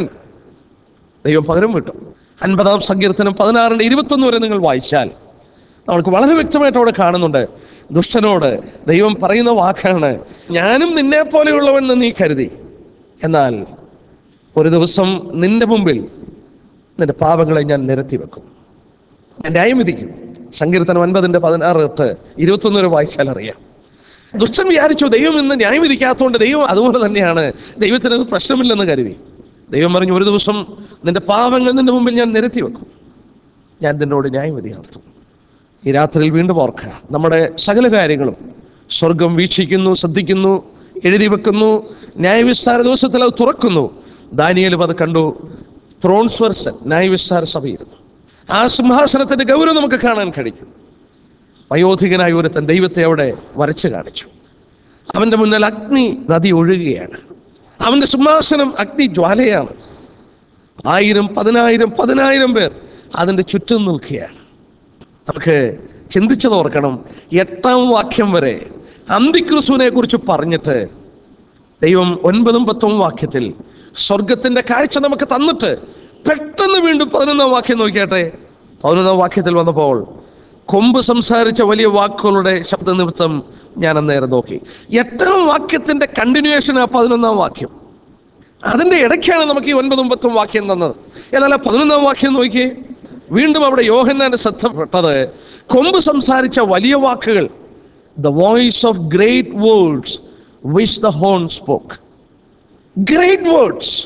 ദൈവം പകരം വിട്ടു അൻപതാം സങ്കീർത്തനം പതിനാറിൻ്റെ ഇരുപത്തൊന്ന് വരെ നിങ്ങൾ വായിച്ചാൽ നമുക്ക് വളരെ വ്യക്തമായിട്ട് അവിടെ കാണുന്നുണ്ട് ദുഷ്ടനോട് ദൈവം പറയുന്ന വാക്കാണ് ഞാനും നിന്നെ പോലെയുള്ളവൻ എന്ന് നീ കരുതി എന്നാൽ ഒരു ദിവസം നിന്റെ മുമ്പിൽ നിന്റെ പാപങ്ങളെ ഞാൻ നിരത്തി വെക്കും ഞാൻ ന്യായം വിധിക്കും സങ്കീർത്തനം ഒൻപതിൻ്റെ പതിനാറ് തൊട്ട് ഇരുപത്തൊന്ന് വരെ വായിച്ചാൽ അറിയാം ദുഷ്ടൻ വിചാരിച്ചു ദൈവം ഇന്ന് ന്യായം വിധിക്കാത്തതുകൊണ്ട് ദൈവം അതുപോലെ തന്നെയാണ് ദൈവത്തിന് അത് പ്രശ്നമില്ലെന്ന് കരുതി ദൈവം പറഞ്ഞു ഒരു ദിവസം നിന്റെ പാപങ്ങൾ നിന്റെ മുമ്പിൽ ഞാൻ നിരത്തി വെക്കും ഞാൻ നിന്നോട് ന്യായവിധി നടത്തും ഈ രാത്രിയിൽ വീണ്ടും ഓർക്കുക നമ്മുടെ സകല കാര്യങ്ങളും സ്വർഗം വീക്ഷിക്കുന്നു ശ്രദ്ധിക്കുന്നു എഴുതി വെക്കുന്നു ന്യായവിസ്താര ദിവസത്തിൽ അത് തുറക്കുന്നു ദാനിയലും അത് കണ്ടു ത്രോൺസ് വർസൻ ന്യായവിസ്താര സഭയിരുന്നു ആ സിംഹാസനത്തിന്റെ ഗൗരവം നമുക്ക് കാണാൻ കഴിഞ്ഞു വയോധികനായ ഒരുത്തൻ ദൈവത്തെ അവിടെ വരച്ചു കാണിച്ചു അവന്റെ മുന്നിൽ അഗ്നി നദി ഒഴുകുകയാണ് അവന്റെ സിംഹാസനം അഗ്നി ജ്വാലയാണ് ആയിരം പതിനായിരം പതിനായിരം പേർ അതിൻ്റെ ചുറ്റും നിൽക്കുകയാണ് നമുക്ക് ചിന്തിച്ചത് ഓർക്കണം എട്ടാം വാക്യം വരെ അന്തിക്രിസുവിനെ കുറിച്ച് പറഞ്ഞിട്ട് ദൈവം ഒൻപതും പത്തും വാക്യത്തിൽ സ്വർഗത്തിന്റെ കാഴ്ച നമുക്ക് തന്നിട്ട് പെട്ടെന്ന് വീണ്ടും പതിനൊന്നാം വാക്യം നോക്കിയാട്ടെ പതിനൊന്നാം വാക്യത്തിൽ വന്നപ്പോൾ കൊമ്പ് സംസാരിച്ച വലിയ വാക്കുകളുടെ ശബ്ദ നിമിത്തം ഞാൻ അന്നേരം നോക്കി എട്ടാം വാക്യത്തിന്റെ കണ്ടിന്യൂവേഷൻ ആ പതിനൊന്നാം വാക്യം അതിന്റെ ഇടയ്ക്കാണ് നമുക്ക് ഈ ഒൻപതും പത്തും വാക്യം തന്നത് എന്നാൽ ആ പതിനൊന്നാം വാക്യം നോക്കിയേ വീണ്ടും അവിടെ യോഹന്നാന്റെ ശ്രദ്ധപ്പെട്ടത് കൊമ്പ് സംസാരിച്ച വലിയ വാക്കുകൾ the voice of great words which the horn spoke great words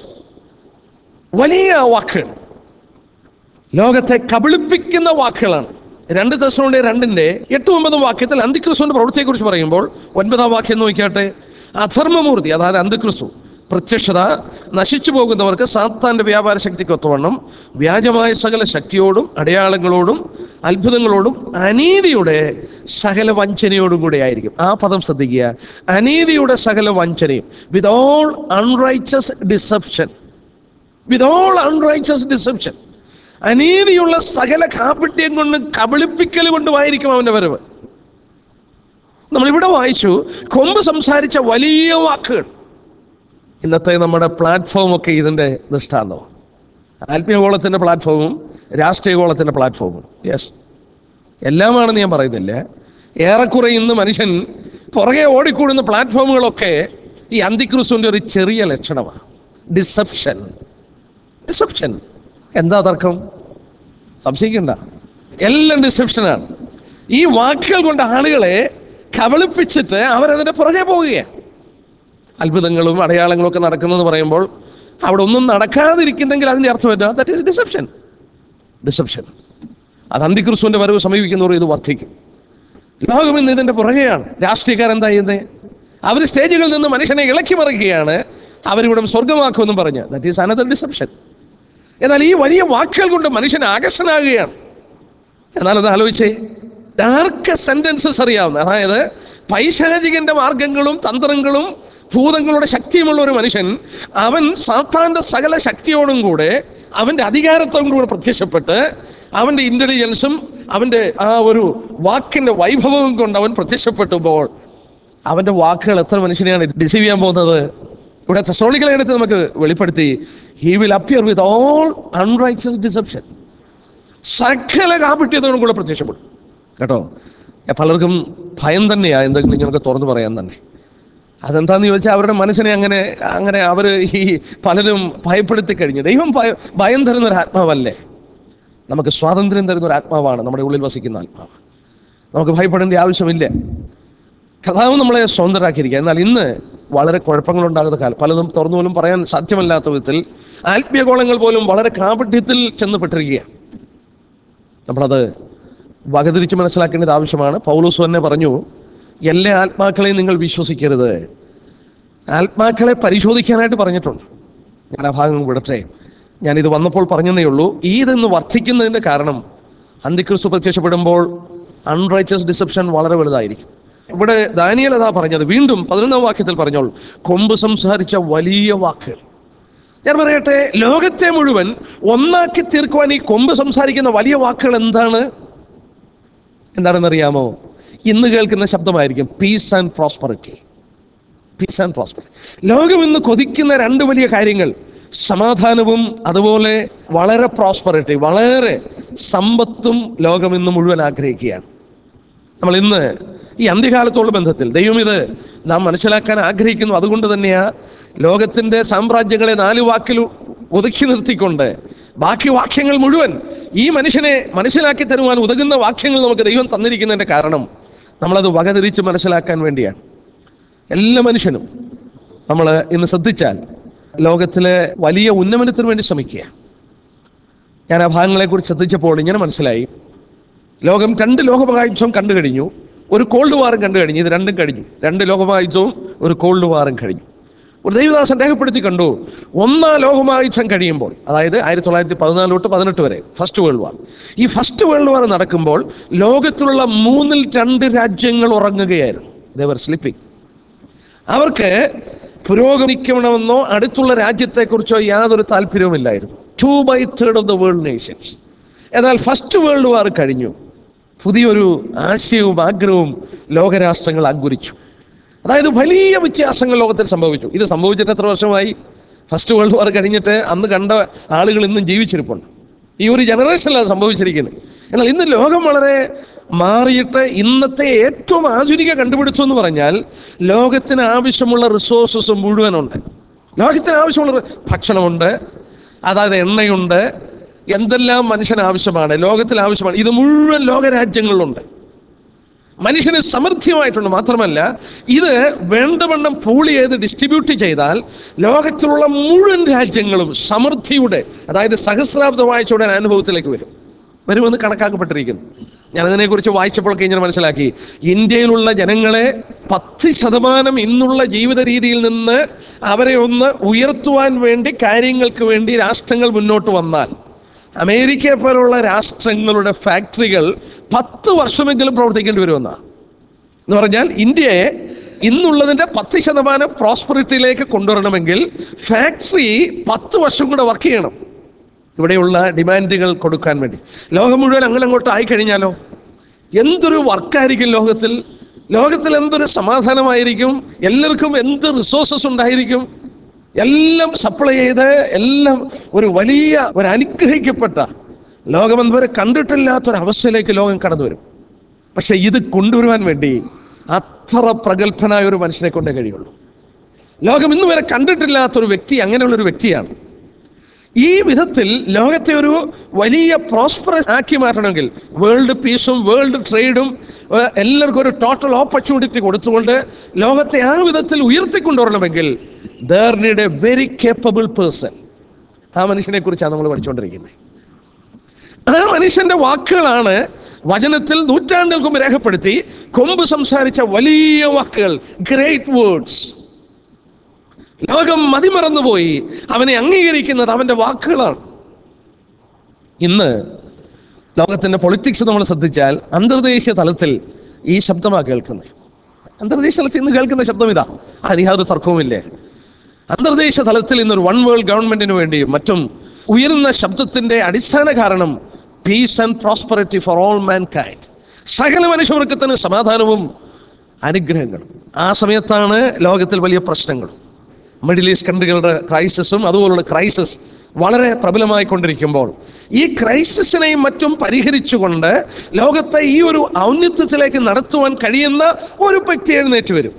വലിയ വാക്കുകൾ ലോകത്തെ കബളിപ്പിക്കുന്ന വാക്കുകളാണ് രണ്ട് ദിവസങ്ങളുടെ രണ്ടിന്റെ എട്ട് ഒമ്പതും വാക്യത്തിൽ അന്തിക്രിസ്തുവിന്റെ പ്രവൃത്തിയെക്കുറിച്ച് പറയുമ്പോൾ ഒൻപതാം വാക്യം നോക്കിയാട്ടെ അധർമ്മമൂർത്തി അതായത് അന്തിക്രിസ്തു പ്രത്യക്ഷത നശിച്ചു പോകുന്നവർക്ക് സാത്താന്റെ വ്യാപാര ശക്തിക്ക് ഒത്തവണ്ണം വ്യാജമായ സകല ശക്തിയോടും അടയാളങ്ങളോടും അത്ഭുതങ്ങളോടും അനീതിയുടെ സകല വഞ്ചനയോടും കൂടെ ആയിരിക്കും ആ പദം ശ്രദ്ധിക്കുക അനീതിയുടെ സകല വഞ്ചനയും with all unrighteous deception with all unrighteous deception അനീതിയുള്ള സകല കാപട്യം കൊണ്ടും കബളിപ്പിക്കൽ കൊണ്ടുമായിരിക്കും അവന്റെ വരവ് നമ്മളിവിടെ വായിച്ചു കൊമ്പ് സംസാരിച്ച വലിയ വാക്കുകൾ ഇന്നത്തെ നമ്മുടെ പ്ലാറ്റ്ഫോം ഒക്കെ ഇതിൻ്റെ ദൃഷ്ടാന്തമാണ് ആത്മീയഗോളത്തിൻ്റെ പ്ലാറ്റ്ഫോമും രാഷ്ട്രീയഗോളത്തിൻ്റെ പ്ലാറ്റ്ഫോമും യെസ് എല്ലാമാണെന്ന് ഞാൻ പറയുന്നില്ല ഏറെക്കുറെ ഇന്ന് മനുഷ്യൻ പുറകെ ഓടിക്കൂടുന്ന പ്ലാറ്റ്ഫോമുകളൊക്കെ ഈ അന്തിക്രിസ്തുവിൻ്റെ ഒരു ചെറിയ ലക്ഷണമാണ് ഡിസെപ്ഷൻ ഡിസെപ്ഷൻ എന്താ തർക്കം സംശയിക്കണ്ട എല്ലാം ഡിസെപ്ഷനാണ് ഈ വാക്കുകൾ കൊണ്ട് ആളുകളെ കബളിപ്പിച്ചിട്ട് അവരതിൻ്റെ പുറകെ പോവുകയാണ് അത്ഭുതങ്ങളും അടയാളങ്ങളും ഒക്കെ നടക്കുന്നെന്ന് പറയുമ്പോൾ അവിടെ ഒന്നും നടക്കാതിരിക്കുന്നെങ്കിൽ അതിൻ്റെ അർത്ഥം എന്താ ദാറ്റ് ഈസ് ഡിസെപ്ഷൻ ഡിസെപ്ഷൻ അത് അന്തിക്രിസ്തുവിൻ്റെ വരവ് സമീപിക്കുന്നവർ ഇത് വർദ്ധിക്കും ലോകം ഇന്ന് ഇതിൻ്റെ പുറകെയാണ് രാഷ്ട്രീയക്കാരെന്താ ചെയ്യുന്നത് അവർ സ്റ്റേജുകളിൽ നിന്ന് മനുഷ്യനെ ഇളക്കി മറിക്കുകയാണ് അവരിവിടെ സ്വർഗമാക്കുമെന്നും പറഞ്ഞ് ദാറ്റ് ഈസ് അനദർ ഡിസെപ്ഷൻ എന്നാൽ ഈ വലിയ വാക്കുകൾ കൊണ്ട് മനുഷ്യൻ ആകർഷനാകുകയാണ് എന്നാൽ അത് ആലോചിച്ചേ ഡാർക്ക് സെന്റൻസസ് അറിയാവുന്ന അതായത് പൈശാചികന്റെ മാർഗങ്ങളും തന്ത്രങ്ങളും ഭൂതങ്ങളുടെ ശക്തിയുമുള്ള ഒരു മനുഷ്യൻ അവൻ സാത്താന്റെ സകല ശക്തിയോടും കൂടെ അവന്റെ അധികാരത്തോടും കൂടെ പ്രത്യക്ഷപ്പെട്ട് അവന്റെ ഇന്റലിജൻസും അവന്റെ ആ ഒരു വാക്കിന്റെ വൈഭവവും കൊണ്ട് അവൻ പ്രത്യക്ഷപ്പെട്ടുമ്പോൾ അവന്റെ വാക്കുകൾ എത്ര മനുഷ്യനെയാണ് ഡിസീവ് ചെയ്യാൻ പോകുന്നത് ഇവിടെ തെസോണിക്കലെടുത്ത് നമുക്ക് വെളിപ്പെടുത്തി he will appear with all unrighteous deception സകല കാപട്യത്തോടും കൂടെ പ്രത്യക്ഷപ്പെടും കേട്ടോ ഏ, പലർക്കും ഭയം തന്നെയാണ് എന്തെങ്കിലും ഇങ്ങനെയൊക്കെ തുറന്നു പറയാൻ തന്നെ അതെന്താന്ന് ചോദിച്ചാൽ അവരുടെ മനസ്സിനെ അങ്ങനെ അങ്ങനെ അവർ ഈ പലരും ഭയപ്പെടുത്തി കഴിഞ്ഞു ദൈവം ഭയ ഭയം തരുന്ന ഒരു ആത്മാവല്ലേ നമുക്ക് സ്വാതന്ത്ര്യം തരുന്ന ഒരു ആത്മാവാണ് നമ്മുടെ ഉള്ളിൽ വസിക്കുന്ന ആത്മാവ് നമുക്ക് ഭയപ്പെടേണ്ട ആവശ്യമില്ല കഥാവ് നമ്മളെ സ്വതന്ത്രരാക്കിയിരിക്കുക എന്നാൽ ഇന്ന് വളരെ കുഴപ്പങ്ങളുണ്ടാകുന്ന കാലം പലതും തുറന്നു പോലും പറയാൻ സാധ്യമല്ലാത്ത വിധത്തിൽ ആത്മീയ കോളങ്ങൾ പോലും വളരെ കാപട്യത്തിൽ ചെന്നപ്പെട്ടിരിക്കുകയാണ് നമ്മളത് വകതിരിച്ച് മനസ്സിലാക്കേണ്ടത് ആവശ്യമാണ് പൗലോസ് തന്നെ പറഞ്ഞു എല്ലാ ആത്മാക്കളെയും നിങ്ങൾ വിശ്വസിക്കരുത് ആത്മാക്കളെ പരിശോധിക്കാനായിട്ട് പറഞ്ഞിട്ടുണ്ട് ഞാൻ ആ ഭാഗം വിടട്ടെ ഞാനിത് വന്നപ്പോൾ പറഞ്ഞതേ ഉള്ളൂ ഈതെന്ന് വർദ്ധിക്കുന്നതിൻ്റെ കാരണം അന്തിക്രിസ്തു പ്രത്യക്ഷപ്പെടുമ്പോൾ അൺറൈച്ചസ് ഡിസെപ്ഷൻ വളരെ വലുതായിരിക്കും ഇവിടെ ദാനിയൽ അതാ പറഞ്ഞത് വീണ്ടും പതിനൊന്നാം വാക്യത്തിൽ പറഞ്ഞോൾ കൊമ്പ് സംസാരിച്ച വലിയ വാക്കുകൾ ഞാൻ പറയട്ടെ ലോകത്തെ മുഴുവൻ ഒന്നാക്കി തീർക്കുവാൻ ഈ കൊമ്പ് സംസാരിക്കുന്ന വലിയ വാക്കുകൾ എന്താണ് എന്താണെന്നറിയാമോ ഇന്ന് കേൾക്കുന്ന ശബ്ദമായിരിക്കും peace and prosperity peace and prosperity ലോകം ഇന്ന് കൊതിക്കുന്ന രണ്ട് വലിയ കാര്യങ്ങൾ സമാധാനവും അതുപോലെ വളരെ പ്രോസ്പറിറ്റി വളരെ സമ്പത്തും ലോകം ഇന്ന് മുഴുവൻ ആഗ്രഹിക്കുകയാണ് നമ്മൾ ഇന്ന് ഈ അന്ത്യകാലത്തോട് ബന്ധത്തിൽ ദൈവം ഇത് നാം മനസ്സിലാക്കാൻ ആഗ്രഹിക്കുന്നു അതുകൊണ്ട് തന്നെയാ ലോകത്തിന്റെ സാമ്രാജ്യങ്ങളെ നാല് വാക്കിൽ ഒതുക്കി നിർത്തിക്കൊണ്ട് ബാക്കി വാക്യങ്ങൾ മുഴുവൻ ഈ മനുഷ്യനെ മനസ്സിലാക്കി തരുവാൻ ഉതകുന്ന വാക്യങ്ങൾ നമുക്ക് ദൈവം തന്നിരിക്കുന്നതിന്റെ കാരണം നമ്മളത് വകതിരിച്ച് മനസ്സിലാക്കാൻ വേണ്ടിയാണ് എല്ലാ മനുഷ്യനും നമ്മൾ ഇന്ന് ശ്രദ്ധിച്ചാൽ ലോകത്തിലെ വലിയ ഉന്നമനത്തിന് വേണ്ടി ശ്രമിക്കുക ഞാൻ ആ ഭാഗങ്ങളെക്കുറിച്ച് ശ്രദ്ധിച്ചപ്പോൾ ഇങ്ങനെ മനസ്സിലായി ലോകം രണ്ട് ലോകമഹായുദ്ധം കണ്ടു കഴിഞ്ഞു ഒരു കോൾഡ് വാറും കണ്ടു കഴിഞ്ഞു ഇത് രണ്ടും കഴിഞ്ഞു രണ്ട് ലോകമഹായുദ്ധവും ഒരു കോൾഡ് വാറും കഴിഞ്ഞു ഒരു ദൈവദാസൻ രേഖപ്പെടുത്തി കണ്ടു ഒന്നാം ലോകമഹായുദ്ധം കഴിയുമ്പോൾ അതായത് ആയിരത്തി തൊള്ളായിരത്തി പതിനാല് തൊട്ട് പതിനെട്ട് വരെ ഫസ്റ്റ് വേൾഡ് വാർ ഈ ഫസ്റ്റ് വേൾഡ് വാർ നടക്കുമ്പോൾ ലോകത്തിലുള്ള മൂന്നിൽ രണ്ട് രാജ്യങ്ങൾ ഉറങ്ങുകയായിരുന്നു ദേവർ സ്ലിപ്പിംഗ് അവർക്ക് പുരോഗമിക്കണമെന്നോ അടുത്തുള്ള രാജ്യത്തെക്കുറിച്ചോ യാതൊരു താല്പര്യവുമില്ലായിരുന്നു two by third of the world nations എന്നാൽ ഫസ്റ്റ് വേൾഡ് വാർ കഴിഞ്ഞു പുതിയൊരു ആശയവും ആഗ്രഹവും ലോകരാഷ്ട്രങ്ങൾ അങ്കുരിച്ചു അതായത് വലിയ വ്യത്യാസങ്ങൾ ലോകത്തിൽ സംഭവിച്ചു ഇത് സംഭവിച്ചിട്ട് എത്ര വർഷമായി ഫസ്റ്റ് വേൾഡ് വാർ കഴിഞ്ഞിട്ട് അന്ന് കണ്ട ആളുകൾ ഇന്നും ജീവിച്ചിരിപ്പുണ്ട് ഈ ഒരു ജനറേഷനിലാണ് സംഭവിച്ചിരിക്കുന്നത് എന്നാൽ ഇന്ന് ലോകം വളരെ മാറിയിട്ട് ഇന്നത്തെ ഏറ്റവും ആധുനിക കണ്ടുപിടുത്തം എന്ന് പറഞ്ഞാൽ ലോകത്തിന് ആവശ്യമുള്ള റിസോഴ്സസ് മുഴുവനുണ്ട് ലോകത്തിന് ആവശ്യമുള്ള റി- ഭക്ഷണമുണ്ട് അതായത് എണ്ണയുണ്ട് എന്തെല്ലാം മനുഷ്യന് ആവശ്യമാണ് ലോകത്തിൽ ആവശ്യമാണ് ഇത് മുഴുവൻ ലോകരാജ്യങ്ങളിലുണ്ട് മനുഷ്യന് സമൃദ്ധിയുമായിട്ടുണ്ട് മാത്രമല്ല ഇത് വേണ്ടവണ്ണം പൂൾ ചെയ്ത് ഡിസ്ട്രിബ്യൂട്ട് ചെയ്താൽ ലോകത്തിലുള്ള മുഴുവൻ രാജ്യങ്ങളും സമൃദ്ധിയുടെ അതായത് സഹസ്രാബ്ദവാഴ്ചയുടെ അനുഭവത്തിലേക്ക് വരും വരുമെന്ന് കണക്കാക്കപ്പെട്ടിരിക്കുന്നു ഞാനതിനെക്കുറിച്ച് വായിച്ചപ്പോഴൊക്കെ ഇങ്ങനെ മനസ്സിലാക്കി ഇന്ത്യയിലുള്ള ജനങ്ങളെ പത്ത് ശതമാനം ഇന്നുള്ള ജീവിത രീതിയിൽ നിന്ന് അവരെ ഒന്ന് ഉയർത്തുവാൻ വേണ്ടി കാര്യങ്ങൾക്ക് വേണ്ടി രാഷ്ട്രങ്ങൾ മുന്നോട്ട് വന്നാൽ അമേരിക്കയെ പോലുള്ള രാഷ്ട്രങ്ങളുടെ ഫാക്ടറികൾ പത്ത് വർഷമെങ്കിലും പ്രവർത്തിക്കേണ്ടി വരുമെന്നാണ് എന്ന് പറഞ്ഞാൽ ഇന്ത്യയെ ഇന്നുള്ളതിൻ്റെ പത്ത് ശതമാനം പ്രോസ്പെറിറ്റിയിലേക്ക് കൊണ്ടുവരണമെങ്കിൽ ഫാക്ടറി പത്ത് വർഷം കൂടെ വർക്ക് ചെയ്യണം ഇവിടെയുള്ള ഡിമാൻഡുകൾ കൊടുക്കാൻ വേണ്ടി ലോകം മുഴുവൻ അങ്ങനെ അങ്ങോട്ട് ആയിക്കഴിഞ്ഞാലോ എന്തൊരു വർക്കായിരിക്കും ലോകത്തിൽ ലോകത്തിൽ എന്തൊരു സമാധാനമായിരിക്കും എല്ലാവർക്കും എന്ത് റിസോഴ്സസ് ഉണ്ടായിരിക്കും എല്ലാം സപ്ലൈ ചെയ്ത് എല്ലാം ഒരു വലിയ ഒരു അനുഗ്രഹിക്കപ്പെട്ട ലോകം എന്തുവരെ കണ്ടിട്ടില്ലാത്തൊരവസ്ഥയിലേക്ക് ലോകം കടന്നു വരും പക്ഷെ ഇത് കൊണ്ടുവരുവാൻ വേണ്ടി അത്ര പ്രഗത്ഭനായ ഒരു മനുഷ്യനെ കൊണ്ടേ കഴിയുള്ളൂ ലോകം ഇന്ന് വരെ കണ്ടിട്ടില്ലാത്തൊരു വ്യക്തി അങ്ങനെയുള്ളൊരു വ്യക്തിയാണ് ഈ വിധത്തിൽ ലോകത്തെ ഒരു വലിയ പ്രോസ്പറസ് ആക്കി മാറ്റണമെങ്കിൽ വേൾഡ് പീസും വേൾഡ് ട്രേഡും ഏഹ്, എല്ലാവർക്കും ഒരു ടോട്ടൽ ഓപ്പർച്യൂണിറ്റി കൊടുത്തുകൊണ്ട് ലോകത്തെ ആ വിധത്തിൽ ഉയർത്തിക്കൊണ്ടുവരണമെങ്കിൽ there need a very capable person ആ മനുഷ്യനെ കുറിച്ചാണ് നമ്മൾ പഠിച്ചുകൊണ്ടിരിക്കുന്നത് ആ മനുഷ്യന്റെ വാക്കുകളാണ് വചനത്തിൽ നൂറ്റാണ്ടുകൾക്ക് മുമ്പ് രേഖപ്പെടുത്തി കൊമ്പ് സംസാരിച്ച വലിയ വാക്കുകൾ ഗ്രേറ്റ് വേർഡ്സ് ലോകം മതിമറന്നുപോയി അവനെ അംഗീകരിക്കുന്നത് അവന്റെ വാക്കുകളാണ് ഇന്ന് ലോകത്തിന്റെ പൊളിറ്റിക്സ് നമ്മൾ ശ്രദ്ധിച്ചാൽ അന്തർദേശീയ തലത്തിൽ ഈ ശബ്ദമാണ് കേൾക്കുന്നത് അന്തർദേശീയ തലത്തിൽ ഇന്ന് കേൾക്കുന്ന ശബ്ദം ഇതാ അതിന് യാതൊരു തർക്കവുമില്ലേ അന്തർദേശീയ തലത്തിൽ ഇന്നൊരു വൺ വേൾഡ് ഗവൺമെന്റിന് വേണ്ടിയും മറ്റും ഉയരുന്ന ശബ്ദത്തിന്റെ അടിസ്ഥാന കാരണം peace and prosperity for all mankind സകല മനുഷ്യവർഗത്തിന് സമാധാനവും അനുഗ്രഹങ്ങളും ആ സമയത്താണ് ലോകത്തിൽ വലിയ പ്രശ്നങ്ങളും മിഡിൽ ഈസ്റ്റ് കൺട്രികളുടെ ക്രൈസിസും അതുപോലുള്ള ക്രൈസിസ് വളരെ പ്രബലമായി കൊണ്ടിരിക്കുമ്പോൾ ഈ ക്രൈസിസിനെയും മറ്റും പരിഹരിച്ചുകൊണ്ട് ലോകത്തെ ഈ ഒരു ഔന്നത്യത്തിലേക്ക് നടത്തുവാൻ കഴിയുന്ന ഒരു വ്യക്തി എഴുന്നേറ്റ് വരും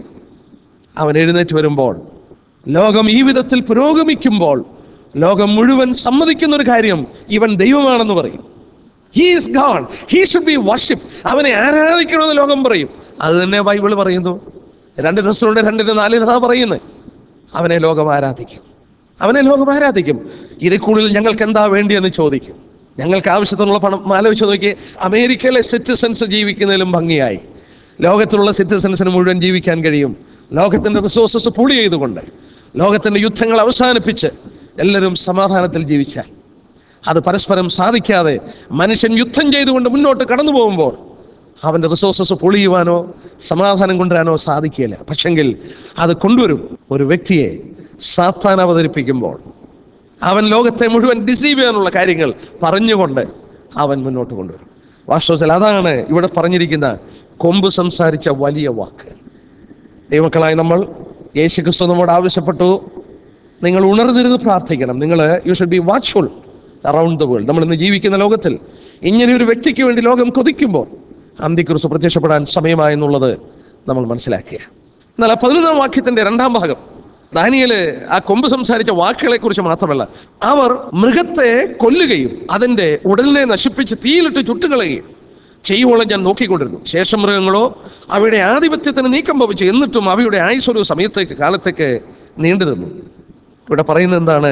അവൻ എഴുന്നേറ്റ് വരുമ്പോൾ ലോകം ഈ വിധത്തിൽ പുരോഗമിക്കുമ്പോൾ ലോകം മുഴുവൻ സമ്മതിക്കുന്ന ഒരു കാര്യം ഇവൻ ദൈവമാണെന്ന് പറയും he is God he should be worship അവനെ ആരാധിക്കണമെന്ന് ലോകം പറയും അത് തന്നെ ബൈബിൾ പറയുന്നു രണ്ട് ദിവസമുണ്ട് രണ്ടിന് നാലിന് അതാ പറയുന്നത് അവനെ ലോകം ആരാധിക്കും അവനെ ലോകം ആരാധിക്കും ഇതിൽ കൂടുതൽ ഞങ്ങൾക്ക് എന്താ വേണ്ടിയെന്ന് ചോദിക്കും ഞങ്ങൾക്ക് ആവശ്യത്തിനുള്ള പണം ആലോചിച്ച് നോക്കി അമേരിക്കയിലെ സിറ്റിസൺസ് ജീവിക്കുന്നതിലും ഭംഗിയായി ലോകത്തിലുള്ള സിറ്റിസൺസിന് മുഴുവൻ ജീവിക്കാൻ കഴിയും ലോകത്തിൻ്റെ റിസോഴ്സസ് പൂളി ചെയ്തുകൊണ്ട് ലോകത്തിൻ്റെ യുദ്ധങ്ങൾ അവസാനിപ്പിച്ച് എല്ലാവരും സമാധാനത്തിൽ ജീവിച്ചാൽ അത് പരസ്പരം സാധിക്കാതെ മനുഷ്യൻ യുദ്ധം ചെയ്തുകൊണ്ട് മുന്നോട്ട് കടന്നു പോകുമ്പോൾ അവൻ്റെ റിസോഴ്സസ് പൊളിയുവാനോ സമാധാനം കൊണ്ടുവരാനോ സാധിക്കില്ല പക്ഷെങ്കിൽ അത് കൊണ്ടുവരും ഒരു വ്യക്തിയെ സാത്താൻ അവതരിപ്പിക്കുമ്പോൾ അവൻ ലോകത്തെ മുഴുവൻ ഡിസീവ് ചെയ്യാനുള്ള കാര്യങ്ങൾ പറഞ്ഞുകൊണ്ട് അവൻ മുന്നോട്ട് കൊണ്ടുവരും വാസ്തവത്തിൽ അതാണ് ഇവിടെ പറഞ്ഞിരിക്കുന്ന കൊമ്പ് സംസാരിച്ച വലിയ വാക്ക് ദൈവക്കളായി നമ്മൾ യേശു ക്രിസ്തു നമ്മോട് ആവശ്യപ്പെട്ടു നിങ്ങൾ ഉണർന്നിരുന്ന് പ്രാർത്ഥിക്കണം നിങ്ങൾ you should be watchful around the world നമ്മൾ ഇന്ന് ജീവിക്കുന്ന ലോകത്തിൽ ഇങ്ങനെ ഒരു വ്യക്തിക്ക് വേണ്ടി ലോകം കൊതിക്കുമ്പോൾ അന്തിക്കുറിച്ച് പ്രത്യക്ഷപ്പെടാൻ സമയമായെന്നുള്ളത് നമ്മൾ മനസ്സിലാക്കുക എന്നാൽ ആ പതിനൊന്നാം വാക്യത്തിന്റെ രണ്ടാം ഭാഗം ദാനിയല് ആ കൊമ്പ് സംസാരിച്ച വാക്കുകളെ കുറിച്ച് മാത്രമല്ല അവർ മൃഗത്തെ കൊല്ലുകയും അതിന്റെ ഉടലിനെ നശിപ്പിച്ച് തീയിലിട്ട് ചുട്ടുകളയുകയും ചെയ്യുവോളം ഞാൻ നോക്കിക്കൊണ്ടിരുന്നു ശേഷം മൃഗങ്ങളോ അവയുടെ ആധിപത്യത്തിന് നീക്കം ഭവിച്ചു എന്നിട്ടും അവയുടെ ആയുസ് ഒരു സമയത്തേക്ക് കാലത്തേക്ക് നീണ്ടു നിന്നു ഇവിടെ പറയുന്നത് എന്താണ്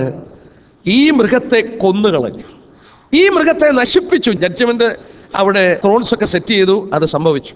ഈ മൃഗത്തെ കൊന്നുകളഞ്ഞു ഈ മൃഗത്തെ നശിപ്പിച്ചു ജഡ്ജ്മെന്റ് അവിടെ ത്രോൺസ് ഒക്കെ സെറ്റ് ചെയ്തു അത് സംഭവിച്ചു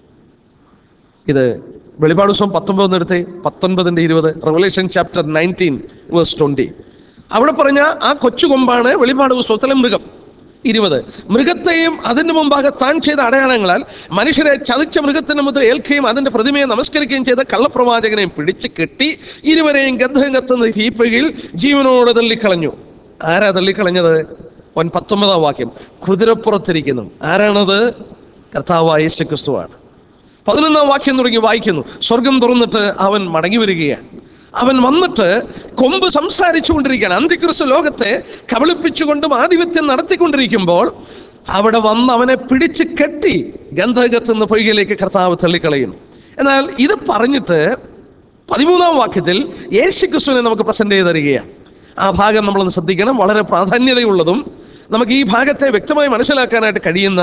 ഇത് വെളിപാട് ദിവസം പത്തൊമ്പത് എടുത്ത് പത്തൊൻപതിന്റെ ഇരുപത് Revelation chapter nineteen verse twenty അവിടെ പറഞ്ഞ ആ കൊച്ചു കൊമ്പാണ് വെളിപാട് പുസ്തകത്തിലെ മൃഗം ഇരുപത് മൃഗത്തെയും അതിന്റെ മുമ്പാകെ താൻ ചെയ്ത അടയാളങ്ങളാൽ മനുഷ്യരെ ചതിച്ച മൃഗത്തിന്റെ മുതൽ ഏൽക്കുകയും അതിന്റെ പ്രതിമയെ നമസ്കരിക്കുകയും ചെയ്ത കള്ളപ്രവാചകനെയും പിടിച്ച് കെട്ടി ഇരുവരെയും ഗന്ധം കത്തുന്ന തീപ്പകയിൽ ജീവനോട് തള്ളിക്കളഞ്ഞു ആരാ തള്ളിക്കളഞ്ഞത് ഒൻ പത്തൊമ്പതാം വാക്യം കുതിരപ്പുറത്തിരിക്കുന്നു ആരാണത് കർത്താവായ യേശു ക്രിസ്തുവാണ് പതിനൊന്നാം വാക്യം തുടങ്ങി വായിക്കുന്നു സ്വർഗം തുറന്നിട്ട് അവൻ മടങ്ങി വരികയാണ് അവൻ വന്നിട്ട് കൊമ്പ് സംസാരിച്ചു കൊണ്ടിരിക്കുകയാണ് അന്തിക്രിസ്തു ലോകത്തെ കബളിപ്പിച്ചുകൊണ്ടും ആധിപത്യം നടത്തിക്കൊണ്ടിരിക്കുമ്പോൾ അവിടെ വന്ന് അവനെ പിടിച്ച് കെട്ടി ഗന്ധകത്തുന്ന പൊയ്കയിലേക്ക് കർത്താവ് തള്ളിക്കളയുന്നു എന്നാൽ ഇത് പറഞ്ഞിട്ട് പതിമൂന്നാം വാക്യത്തിൽ യേശു ക്രിസ്തുവിനെ നമുക്ക് പ്രസന്റ് ചെയ്ത് തരികയാണ് ആ ഭാഗം നമ്മളൊന്ന് ശ്രദ്ധിക്കണം വളരെ പ്രാധാന്യതയുള്ളതും നമുക്ക് ഈ ഭാഗത്തെ വ്യക്തമായി മനസ്സിലാക്കാനായിട്ട് കഴിയുന്ന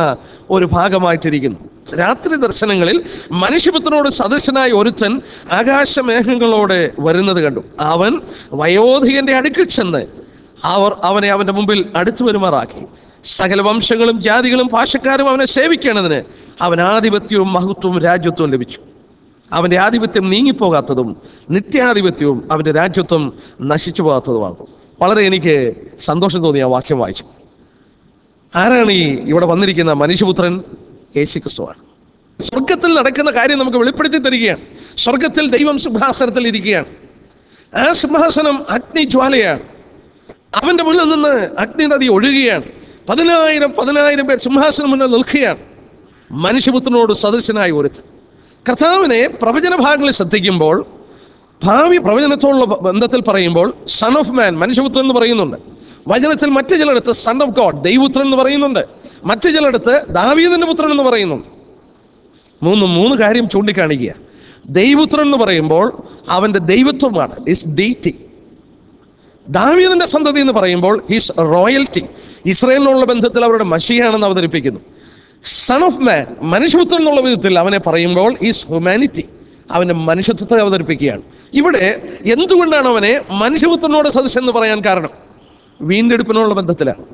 ഒരു ഭാഗമായിട്ടിരിക്കുന്നു രാത്രി ദർശനങ്ങളിൽ മനുഷ്യപുത്രനോട് സദസ്യനായ ഒരുത്തൻ ആകാശമേഘങ്ങളോടെ വരുന്നത് കണ്ടു അവൻ വയോധികന്റെ അടുക്കിൽ ചെന്ന് അവർ അവനെ അവന്റെ മുമ്പിൽ അടുത്തു വരുമാറാക്കി സകല വംശങ്ങളും ജാതികളും ഭാഷക്കാരും അവനെ സേവിക്കേണ്ടതിന് അവൻ ആധിപത്യവും മഹത്വവും രാജ്യത്വവും ലഭിച്ചു അവന്റെ ആധിപത്യം നീങ്ങിപ്പോകാത്തതും നിത്യാധിപത്യവും അവന്റെ രാജ്യത്വം നശിച്ചു പോകാത്തതുമാകും വളരെ എനിക്ക് സന്തോഷം തോന്നിയ ആ വാക്യം വായിച്ചു ആരാണ് ഈ ഇവിടെ വന്നിരിക്കുന്ന മനുഷ്യപുത്രൻ യേശു ക്രിസ്തുവാണ് സ്വർഗത്തിൽ നടക്കുന്ന കാര്യം നമുക്ക് വെളിപ്പെടുത്തി തരികയാണ് സ്വർഗത്തിൽ ദൈവം സിംഹാസനത്തിൽ ഇരിക്കുകയാണ് ആ സിംഹാസനം അഗ്നിജ്വാലയാണ് അവന്റെ മുന്നിൽ നിന്ന് അഗ്നി നദി ഒഴുകുകയാണ് പതിനായിരം പതിനായിരം പേർ സിംഹാസനം മുന്നിൽ നിൽക്കുകയാണ് മനുഷ്യപുത്രനോട് സദൃശനായി ഒരുത്തൻ കർത്താവിനെ പ്രവചന ഭാഗങ്ങളിൽ ശ്രദ്ധിക്കുമ്പോൾ ഭാവി പ്രവചനത്തോടുള്ള ബന്ധത്തിൽ പറയുമ്പോൾ സൺ ഓഫ് മാൻ മനുഷ്യപുത്രൻ എന്ന് പറയുന്നുണ്ട് വചനത്തിൽ മറ്റു ചിലയിടത്ത് സൺ ഓഫ് ഗോഡ് ദൈവപുത്രൻ എന്ന് പറയുന്നുണ്ട് മറ്റു ചിലയിടത്ത് ദാവീദിന്റെ പുത്രൻ എന്ന് പറയുന്നുണ്ട് മൂന്ന് മൂന്ന് കാര്യം ചൂണ്ടിക്കാണിക്കുക ദൈവപുത്രൻ എന്ന് പറയുമ്പോൾ അവന്റെ ദൈവത്വമാണ് ഇസ് ഡീറ്റി ദാവീദിന്റെ സന്തതി എന്ന് പറയുമ്പോൾ ഹിസ് റോയൽറ്റി ഇസ്രയേലിനുള്ള ബന്ധത്തിൽ അവരുടെ മഷിയാണെന്ന് അവതരിപ്പിക്കുന്നു സൺ ഓഫ് മാൻ മനുഷ്യപുത്രൻ എന്നുള്ള വിധത്തിൽ അവനെ പറയുമ്പോൾ ഈസ് ഹ്യൂമാനിറ്റി അവന്റെ മനുഷ്യത്വത്തെ അവതരിപ്പിക്കുകയാണ് ഇവിടെ എന്തുകൊണ്ടാണ് അവനെ മനുഷ്യപുത്രനോട് സദസ്യം എന്ന് പറയാൻ കാരണം വീണ്ടെടുപ്പിനുള്ള ബന്ധത്തിലാണ്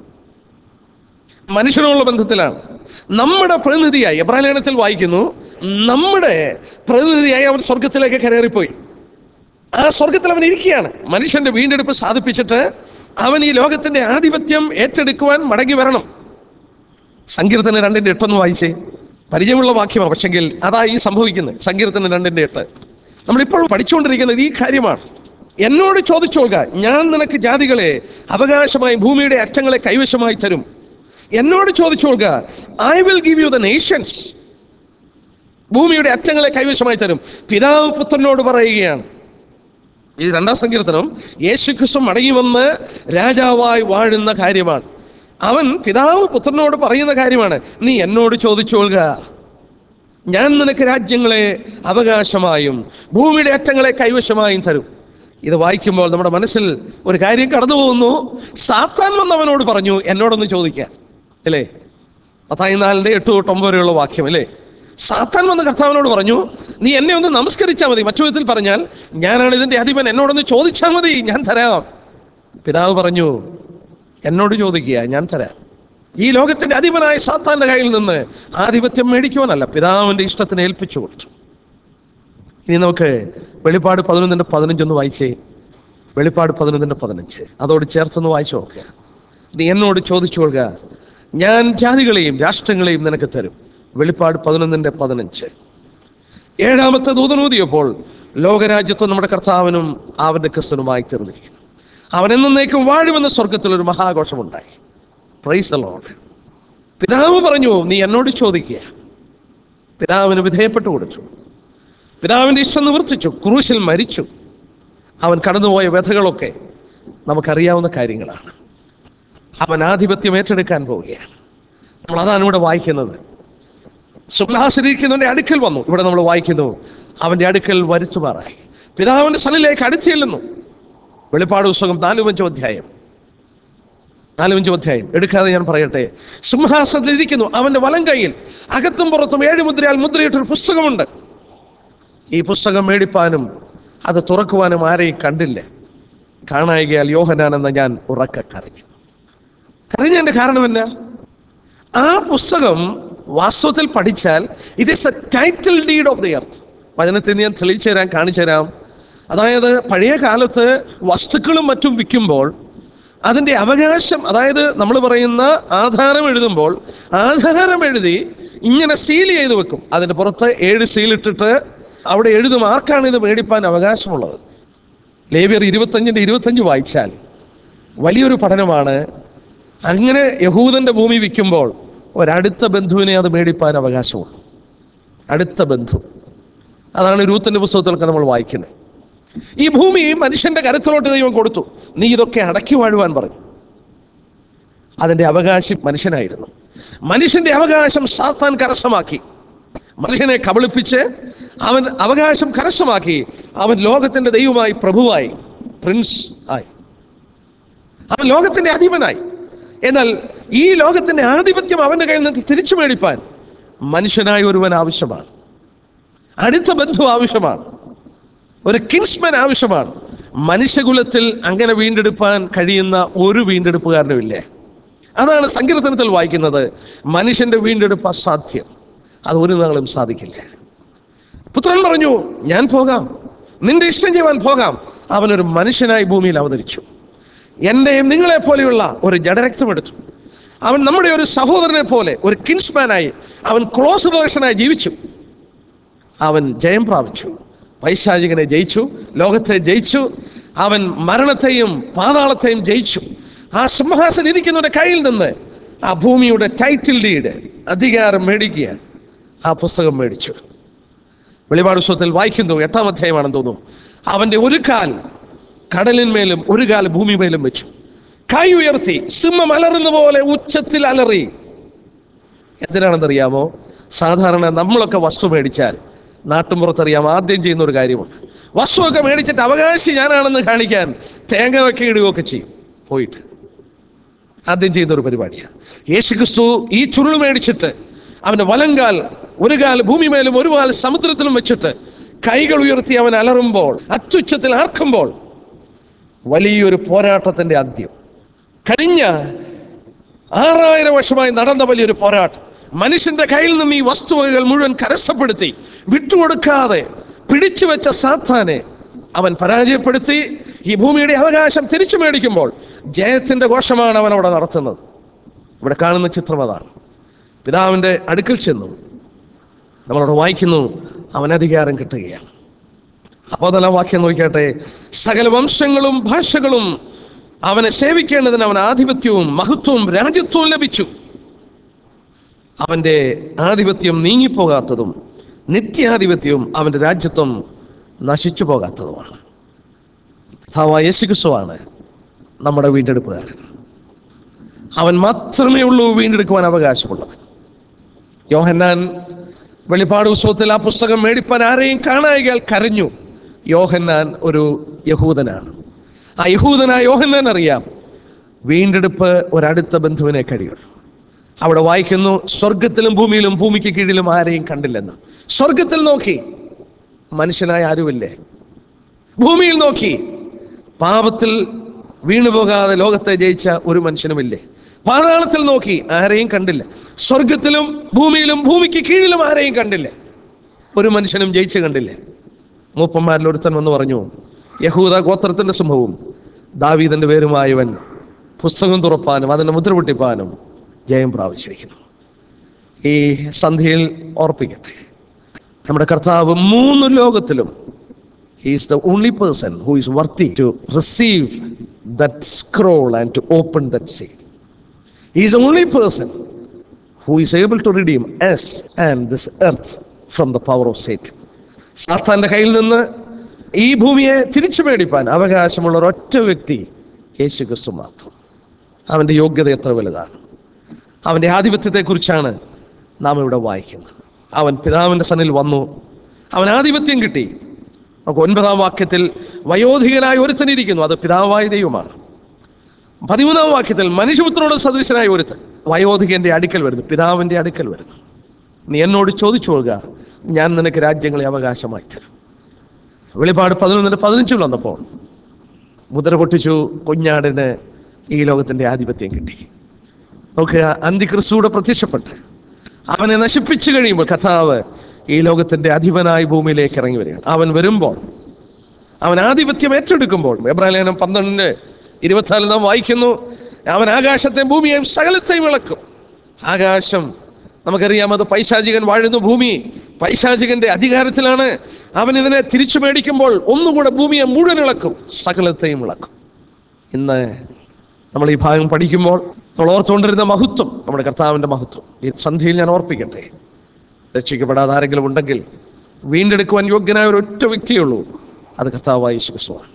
മനുഷ്യനുള്ള ബന്ധത്തിലാണ് നമ്മുടെ പ്രതിനിധിയായി എബ്രാലേഖനത്തിൽ വായിക്കുന്നു നമ്മുടെ പ്രതിനിധിയായി അവൻ സ്വർഗത്തിലേക്ക് കയറിപ്പോയി ആ സ്വർഗത്തിൽ അവൻ ഇരിക്കുകയാണ് മനുഷ്യന്റെ വീണ്ടെടുപ്പ് സാധിപ്പിച്ചിട്ട് അവൻ ഈ ലോകത്തിന്റെ ആധിപത്യം ഏറ്റെടുക്കുവാൻ മടങ്ങി വരണം സങ്കീർത്തന രണ്ടിന്റെ എട്ടൊന്ന് വായിച്ചേ പരിചയമുള്ള വാക്യമാണ് പക്ഷെങ്കിൽ അതാ ഈ സംഭവിക്കുന്നത് സങ്കീർത്തന രണ്ടിന്റെ എട്ട് നമ്മളിപ്പോൾ പഠിച്ചുകൊണ്ടിരിക്കുന്നത് ഈ കാര്യമാണ് എന്നോട് ചോദിച്ചോൾക ഞാൻ നിനക്ക് ജാതികളെ അവകാശമായി ഭൂമിയുടെ അറ്റങ്ങളെ കൈവശമായി തരും എന്നോട് ചോദിച്ചോൾക I will give you the nations ഭൂമിയുടെ അറ്റങ്ങളെ കൈവശമായി തരും പിതാവ് പുത്രനോട് പറയുകയാണ് ഈ രണ്ടാം സങ്കീർത്തനം യേശുക്രിസ്തു മടങ്ങി വന്ന് രാജാവായി വാഴുന്ന കാര്യമാണ് അവൻ പിതാവ് പുത്രനോട് പറയുന്ന കാര്യമാണ് നീ എന്നോട് ചോദിച്ചോളുക ഞാൻ നിനക്ക് രാജ്യങ്ങളെ അവകാശമായും ഭൂമിയുടെ അറ്റങ്ങളെ കൈവശമായും തരും ഇത് വായിക്കുമ്പോൾ നമ്മുടെ മനസ്സിൽ ഒരു കാര്യം കടന്നു പോകുന്നു സാത്താൻ വന്നവനോട് പറഞ്ഞു എന്നോടൊന്ന് ചോദിക്കാൻ അല്ലേ പത്തായിനാലിൻ്റെ എട്ട് തൊട്ട് ഒമ്പത് വരെയുള്ള വാക്യം അല്ലേ സാത്താൻ വന്ന കർത്താവിനോട് പറഞ്ഞു നീ എന്നെ ഒന്ന് നമസ്കരിച്ചാൽ മതി മറ്റു വിധത്തിൽ പറഞ്ഞാൽ ഞാനാണ് ഇതിന്റെ അധിപൻ എന്നോടൊന്ന് ചോദിച്ചാൽ മതി ഞാൻ തരാം പിതാവ് പറഞ്ഞു എന്നോട് ചോദിക്കുക ഞാൻ തരാം ഈ ലോകത്തിന്റെ അധിപനായ സാത്താന്റെ കയ്യിൽ നിന്ന് ആധിപത്യം മേടിക്കുവാനല്ല പിതാവിന്റെ ഇഷ്ടത്തിന് ഏൽപ്പിച്ചു കൊടുത്തു ഇനി നമുക്ക് വെളിപ്പാട് പതിനൊന്നിന്റെ പതിനഞ്ചൊന്ന് വായിച്ചേ വെളിപ്പാട് പതിനൊന്നിന്റെ പതിനഞ്ച് അതോട് ചേർത്തൊന്ന് വായിച്ചു നോക്കുക നീ എന്നോട് ചോദിച്ചു കൊള്ളുക ഞാൻ ജാതികളെയും രാഷ്ട്രങ്ങളെയും നിനക്ക് തരും വെളിപ്പാട് പതിനൊന്നിന്റെ പതിനഞ്ച് ഏഴാമത്തെ ദൂതനൂതിയപ്പോൾ ലോകരാജ്യത്വം നമ്മുടെ കർത്താവിനും അവന്റെ ക്രിസ്തനുമായി തീർന്നിരിക്കുന്നു അവൻ എന്നേക്കും വാഴുമെന്ന സ്വർഗത്തിൽ ഒരു മഹാഘോഷമുണ്ടായി പ്രൈസ് ലോഡ് പിതാവ് പറഞ്ഞു നീ എന്നോട് ചോദിക്കുക പിതാവിന് വിധേയപ്പെട്ടു കൊടുത്തു പിതാവിന്റെ ഇഷ്ടം നിവർത്തിച്ചു ക്രൂശിൽ മരിച്ചു അവൻ കടന്നുപോയ വ്യഥകളൊക്കെ നമുക്കറിയാവുന്ന കാര്യങ്ങളാണ് അവൻ ആധിപത്യം ഏറ്റെടുക്കാൻ പോവുകയാണ് നമ്മൾ അതാണ് ഇവിടെ വായിക്കുന്നത് സുബ്ലാസരിക്കുന്നവന്റെ അടുക്കൽ വന്നു ഇവിടെ നമ്മൾ വായിക്കുന്നു അവന്റെ അടുക്കൽ വരുത്തുമാറായി പിതാവിന്റെ സ്ഥലിലേക്ക് അടുത്ത് ചെല്ലുന്നു വെളിപ്പാട് പുസ്തകം നാലുമഞ്ചോ അധ്യായം നാലുമഞ്ചോ അധ്യായം എടുക്കാതെ ഞാൻ പറയട്ടെ സിംഹാസനത്തിൽ ഇരിക്കുന്നു അവന്റെ വലം കൈയിൽ അകത്തും പുറത്തും ഏഴ് മുദ്രയാൽ മുദ്രയിട്ടൊരു പുസ്തകമുണ്ട് ഈ പുസ്തകം മേടിപ്പാനും അത് തുറക്കുവാനും ആരെയും കണ്ടില്ല കാണായികയാൽ യോഹനാൻ എന്ന ഞാൻ ഉറക്ക കരഞ്ഞു കരഞ്ഞതിന്റെ കാരണം എന്നാ ആ പുസ്തകം വാസ്തവത്തിൽ പഠിച്ചാൽ it is a title deed of the earth വചനത്തിൽ ഞാൻ തെളിയിച്ചു തരാൻ കാണിച്ചു തരാം അതായത് പഴയ കാലത്ത് വസ്തുക്കളും മറ്റും വിൽക്കുമ്പോൾ അതിൻ്റെ അവകാശം അതായത് നമ്മൾ പറയുന്ന ആധാരം എഴുതുമ്പോൾ ആധാരം എഴുതി ഇങ്ങനെ സീൽ ചെയ്ത് വെക്കും അതിൻ്റെ പുറത്ത് ഏഴ് സീലിട്ടിട്ട് അവിടെ എഴുതും ആർക്കാണ് ഇത് മേടിപ്പാൻ അവകാശമുള്ളത് ലേബിയർ ഇരുപത്തഞ്ചിൻ്റെ ഇരുപത്തഞ്ച് വായിച്ചാൽ വലിയൊരു പഠനമാണ് അങ്ങനെ യഹൂദന്റെ ഭൂമി വിൽക്കുമ്പോൾ ഒരടുത്ത ബന്ധുവിനെ അത് മേടിപ്പാൻ അവകാശമുള്ളൂ അടുത്ത ബന്ധു അതാണ് രൂത്തിന്റെ പുസ്തകത്തിലൊക്കെ നമ്മൾ വായിക്കുന്നത് ഈ ഭൂമി മനുഷ്യന്റെ കരത്തിലോട്ട് ദൈവം കൊടുത്തു നീ ഇതൊക്കെ അടക്കി വാഴുവാൻ പറഞ്ഞു അതിന്റെ അവകാശം മനുഷ്യനായിരുന്നു മനുഷ്യന്റെ അവകാശം സാത്താൻ കരസ്ഥമാക്കി മനുഷ്യനെ കബളിപ്പിച്ച് അവൻ അവകാശം കരസ്ഥമാക്കി അവൻ ലോകത്തിന്റെ ദൈവമായി പ്രഭുവായി പ്രിൻസ് ആയി അവൻ ലോകത്തിന്റെ അധിപനായി എന്നാൽ ഈ ലോകത്തിന്റെ ആധിപത്യം അവന്റെ കയ്യിൽ നിന്ന് തിരിച്ചു മേടിപ്പാൻ മനുഷ്യനായ ഒരുവൻ ആവശ്യമാണ് അടുത്ത ബന്ധു ആവശ്യമാണ് ഒരു കിൻസ്മൻ ആവശ്യമാണ് മനുഷ്യകുലത്തിൽ അങ്ങനെ വീണ്ടെടുപ്പാൻ കഴിയുന്ന ഒരു വീണ്ടെടുപ്പുകാരനും ഇല്ലേ അതാണ് സങ്കീർത്തനത്തിൽ വായിക്കുന്നത് മനുഷ്യന്റെ വീണ്ടെടുപ്പ് അസാധ്യം അത് ഒരു നാളും സാധിക്കില്ല പുത്രൻ പറഞ്ഞു ഞാൻ പോകാം നിന്റെ ഇഷ്ടം ചെയ്യുവാൻ പോകാം അവനൊരു മനുഷ്യനായി ഭൂമിയിൽ അവതരിച്ചു എൻ്റെയും നിങ്ങളെ പോലെയുള്ള ഒരു ജഡരക്തം എടുത്തു അവൻ നമ്മുടെ ഒരു സഹോദരനെ പോലെ ഒരു കിൻസ്മാനായി അവൻ ക്ലോസ് റിലേഷനായി ജീവിച്ചു അവൻ ജയം പ്രാപിച്ചു പൈശാചികനെ ജയിച്ചു ലോകത്തെ ജയിച്ചു അവൻ മരണത്തെയും പാതാളത്തെയും ജയിച്ചു ആ സിംഹാസനം ഇരിക്കുന്നവരുടെ കയ്യിൽ നിന്ന് ആ ഭൂമിയുടെ ടൈറ്റിൽ ഡീഡ് അധികാരം മേടിക്കുക ആ പുസ്തകം മേടിച്ചു വെളിപാട് പുസ്തകത്തിൽ വായിക്കുന്നു എട്ടാം അധ്യായമാണെന്ന് തോന്നുന്നു അവന്റെ ഒരു കാൽ കടലിന്മേലും ഒരു കാൽ ഭൂമിമേലും വെച്ചു കൈ ഉയർത്തി സിംഹം അലറുന്ന പോലെ ഉച്ചത്തിൽ അലറി എന്തിനാണെന്നറിയാമോ സാധാരണ നമ്മളൊക്കെ വസ്തു മേടിച്ചാൽ നാട്ടുമ്പുറത്തറിയാം ആദ്യം ചെയ്യുന്ന ഒരു കാര്യമുണ്ട് വസ്തുവൊക്കെ മേടിച്ചിട്ട് അവകാശി ഞാനാണെന്ന് കാണിക്കാൻ തേങ്ങ വെക്കെ ഇടുകയൊക്കെ ചെയ്യും പോയിട്ട് ആദ്യം ചെയ്യുന്ന ഒരു പരിപാടിയാണ് യേശുക്രിസ്തു ഈ ചുരുൾ മേടിച്ചിട്ട് അവന്റെ വലങ്കാൽ ഒരു കാൽ ഭൂമിമേലും ഒരു കാൽ സമുദ്രത്തിലും വെച്ചിട്ട് കൈകൾ ഉയർത്തി അവൻ അലറുമ്പോൾ അത്യുച്ചത്തിൽ ആർക്കുമ്പോൾ വലിയൊരു പോരാട്ടത്തിന്റെ അന്ത്യം കഴിഞ്ഞ ആറായിരം വർഷമായി നടന്ന വലിയൊരു പോരാട്ടം മനുഷ്യന്റെ കയ്യിൽ നിന്ന് ഈ വസ്തുവകകൾ മുഴുവൻ കരസ്ഥപ്പെടുത്തി വിട്ടുകൊടുക്കാതെ പിടിച്ചു വെച്ച സാത്താനെ അവൻ പരാജയപ്പെടുത്തി ഈ ഭൂമിയുടെ അവകാശം തിരിച്ചു മേടിക്കുമ്പോൾ ജയത്തിന്റെ ഘോഷമാണ് അവൻ അവിടെ നടത്തുന്നത് ഇവിടെ കാണുന്ന ചിത്രം അതാണ് പിതാവിന്റെ അടുക്കൽ ചെന്നു നമ്മളവിടെ വായിക്കുന്നു അവൻ അധികാരം കിട്ടുകയാണ് അപ്പോൾ തന്നെ വാക്യം നോക്കിയാട്ടെ സകല വംശങ്ങളും ഭാഷകളും അവനെ സേവിക്കേണ്ടതിന് അവൻ ആധിപത്യവും മഹത്വവും രാജ്യത്വവും ലഭിച്ചു അവന്റെ ആധിപത്യം നീങ്ങിപ്പോകാത്തതും നിത്യാധിപത്യവും അവന്റെ രാജ്യത്വം നശിച്ചു പോകാത്തതുമാണ് കർത്താവായ യേശുക്രിസ്തുവാണ് നമ്മുടെ വീണ്ടെടുപ്പുകാരൻ അവൻ മാത്രമേ ഉള്ളൂ വീണ്ടെടുക്കുവാൻ അവകാശമുള്ളവൻ യോഹന്നാൻ വെളിപ്പാട് ഉത്സവത്തിൽ ആ പുസ്തകം മേടിപ്പാൻ ആരെയും കാണായികൾ കരഞ്ഞു യോഹന്നാൻ ഒരു യഹൂദനാണ് ആ യഹൂദനായ യോഹന്നാൻ അറിയാം വീണ്ടെടുപ്പ് ഒരടുത്ത ബന്ധുവിനെ കഴിയുള്ളൂ അവിടെ വായിക്കുന്നു സ്വർഗത്തിലും ഭൂമിയിലും ഭൂമിക്ക് കീഴിലും ആരെയും കണ്ടില്ലെന്ന് സ്വർഗത്തിൽ നോക്കി മനുഷ്യനായ ആരുമില്ലേ ഭൂമിയിൽ നോക്കി പാപത്തിൽ വീണുപോകാതെ ലോകത്തെ ജയിച്ച ഒരു മനുഷ്യനുമില്ലേ പാതാളത്തിൽ നോക്കി ആരെയും കണ്ടില്ല സ്വർഗത്തിലും ഭൂമിയിലും ഭൂമിക്ക് കീഴിലും ആരെയും കണ്ടില്ല ഒരു മനുഷ്യനും ജയിച്ചു കണ്ടില്ല മൂപ്പന്മാരിൽ ഒരുത്തൻ വന്ന് പറഞ്ഞു യഹൂദ ഗോത്രത്തിന്റെ സംഭവവും ദാവീദിന്റെ പേരുമായവൻ പുസ്തകം തുറപ്പാനും അതിന്റെ മുദ്ര പൊട്ടിപ്പാനും ജയം പ്രാപിച്ചിരിക്കുന്നു ഈ സന്ധ്യയിൽ ഓർപ്പിക്കട്ടെ നമ്മുടെ കർത്താവ് മൂന്ന് ലോകത്തിലും he is the only person who is worthy to receive that scroll and to open that seal he is only person who is able to redeem us and this earth from the power of Satan സാത്താന്റെ കയ്യിൽ നിന്ന് ഈ ഭൂമിയെ തിരിച്ചു മേടിപ്പാൻ അവകാശമുള്ള ഒരൊറ്റ വ്യക്തി യേശു ക്രിസ്തു മാത്രം അവന്റെ യോഗ്യത എത്ര വലുതാണ് അവന്റെ ആധിപത്യത്തെക്കുറിച്ചാണ് നാം ഇവിടെ വായിക്കുന്നത് അവൻ പിതാവിന്റെ സന്നിൽ വന്നു അവൻ ആധിപത്യം കിട്ടി നമുക്ക് ഒൻപതാം വാക്യത്തിൽ വയോധികനായ ഒരുത്തനിരിക്കുന്നു അത് പിതാവായ ദൈവമാണ് പതിമൂന്നാം വാക്യത്തിൽ മനുഷ്യപുത്രനോട് സദൃശനായ ഒരുത്തൻ വയോധികന്റെ അടുക്കൽ വരുന്നു പിതാവിന്റെ അടുക്കൽ വരുന്നു നീ എന്നോട് ചോദിച്ചു കൊള്ളുക ഞാൻ നിനക്ക് രാജ്യങ്ങളെ അവകാശമായി തരും വെളിപാട് പതിനൊന്നിന് പതിനഞ്ചിൽ വന്നപ്പോൾ മുദ്ര പൊട്ടിച്ചു കുഞ്ഞാടിന് ഈ ലോകത്തിന്റെ ആധിപത്യം കിട്ടി നോക്കുക അന്തിക്രിസ്തുവിടെ പ്രത്യക്ഷപ്പെട്ട് അവനെ നശിപ്പിച്ചു കഴിയുമ്പോൾ കഥാവ് ഈ ലോകത്തിന്റെ അധിപനായി ഭൂമിയിലേക്ക് ഇറങ്ങി വരികയാണ് അവൻ വരുമ്പോൾ അവൻ ആധിപത്യം ഏറ്റെടുക്കുമ്പോൾ എബ്രാലേനം പന്ത്രണ്ടിന് ഇരുപത്തിനാല് നാം വായിക്കുന്നു അവൻ ആകാശത്തെ ഭൂമിയെയും സകലത്തെയും ഇളക്കും ആകാശം നമുക്കറിയാം അത് പൈശാചികൻ വാഴുന്ന ഭൂമി പൈശാചികന്റെ അധികാരത്തിലാണ് അവൻ ഇതിനെ തിരിച്ചു മേടിക്കുമ്പോൾ ഒന്നുകൂടെ ഭൂമിയെ മുഴുവൻ ഇളക്കും സകലത്തെയും ഇളക്കും ഇന്ന് നമ്മൾ ഈ ഭാഗം പഠിക്കുമ്പോൾ നമ്മൾ ഓർത്തുകൊണ്ടിരുന്ന മഹത്വം നമ്മുടെ കർത്താവിൻ്റെ മഹത്വം ഈ സന്ധ്യയിൽ ഞാൻ ഓർപ്പിക്കട്ടെ രക്ഷിക്കപ്പെടാതെ ആരെങ്കിലും ഉണ്ടെങ്കിൽ വീണ്ടെടുക്കുവാൻ യോഗ്യനായ ഒരു ഒറ്റ വ്യക്തിയേ ഉള്ളൂ അത് കർത്താവായ യേശുക്രിസ്തുവാണ്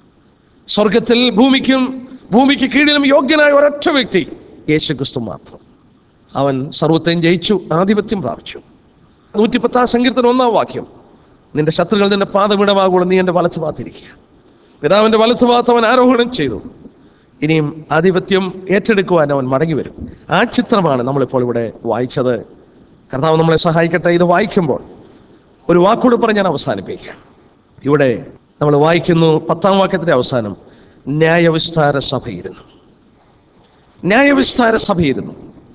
സ്വർഗത്തിൽ ഭൂമിക്കും ഭൂമിക്ക് കീഴിലും യോഗ്യനായ ഒരൊറ്റ വ്യക്തി യേശുക്രിസ്തു മാത്രം അവൻ സർവത്തെയും ജയിച്ചു ആധിപത്യം പ്രാപിച്ചു നൂറ്റിപ്പത്താം സങ്കീർത്തനം ഒന്നാം വാക്യം നിന്റെ ശത്രുക്കൾ നിന്റെ പാതമിടമാകൂടെ നീ എൻ്റെ വലത്ത് ഭാഗത്തിരിക്കുക പിതാവിൻ്റെ വലത്ത് ഭാഗത്ത് അവൻ ആരോഹണം ചെയ്തു ഇനിയും ആധിപത്യം ഏറ്റെടുക്കുവാൻ അവൻ മടങ്ങി വരും ആ ചിത്രമാണ് നമ്മളിപ്പോൾ ഇവിടെ വായിച്ചത് കർത്താവ് നമ്മളെ സഹായിക്കട്ടെ ഇത് വായിക്കുമ്പോൾ ഒരു വാക്കുകൂടെ പറഞ്ഞ് ഞാൻ അവസാനിപ്പിക്കാം ഇവിടെ നമ്മൾ വായിക്കുന്നു പത്താം വാക്യത്തിന്റെ അവസാനം ന്യായവിസ്താര സഭയിരുന്നു ന്യായവിസ്താര സഭയിരുന്നു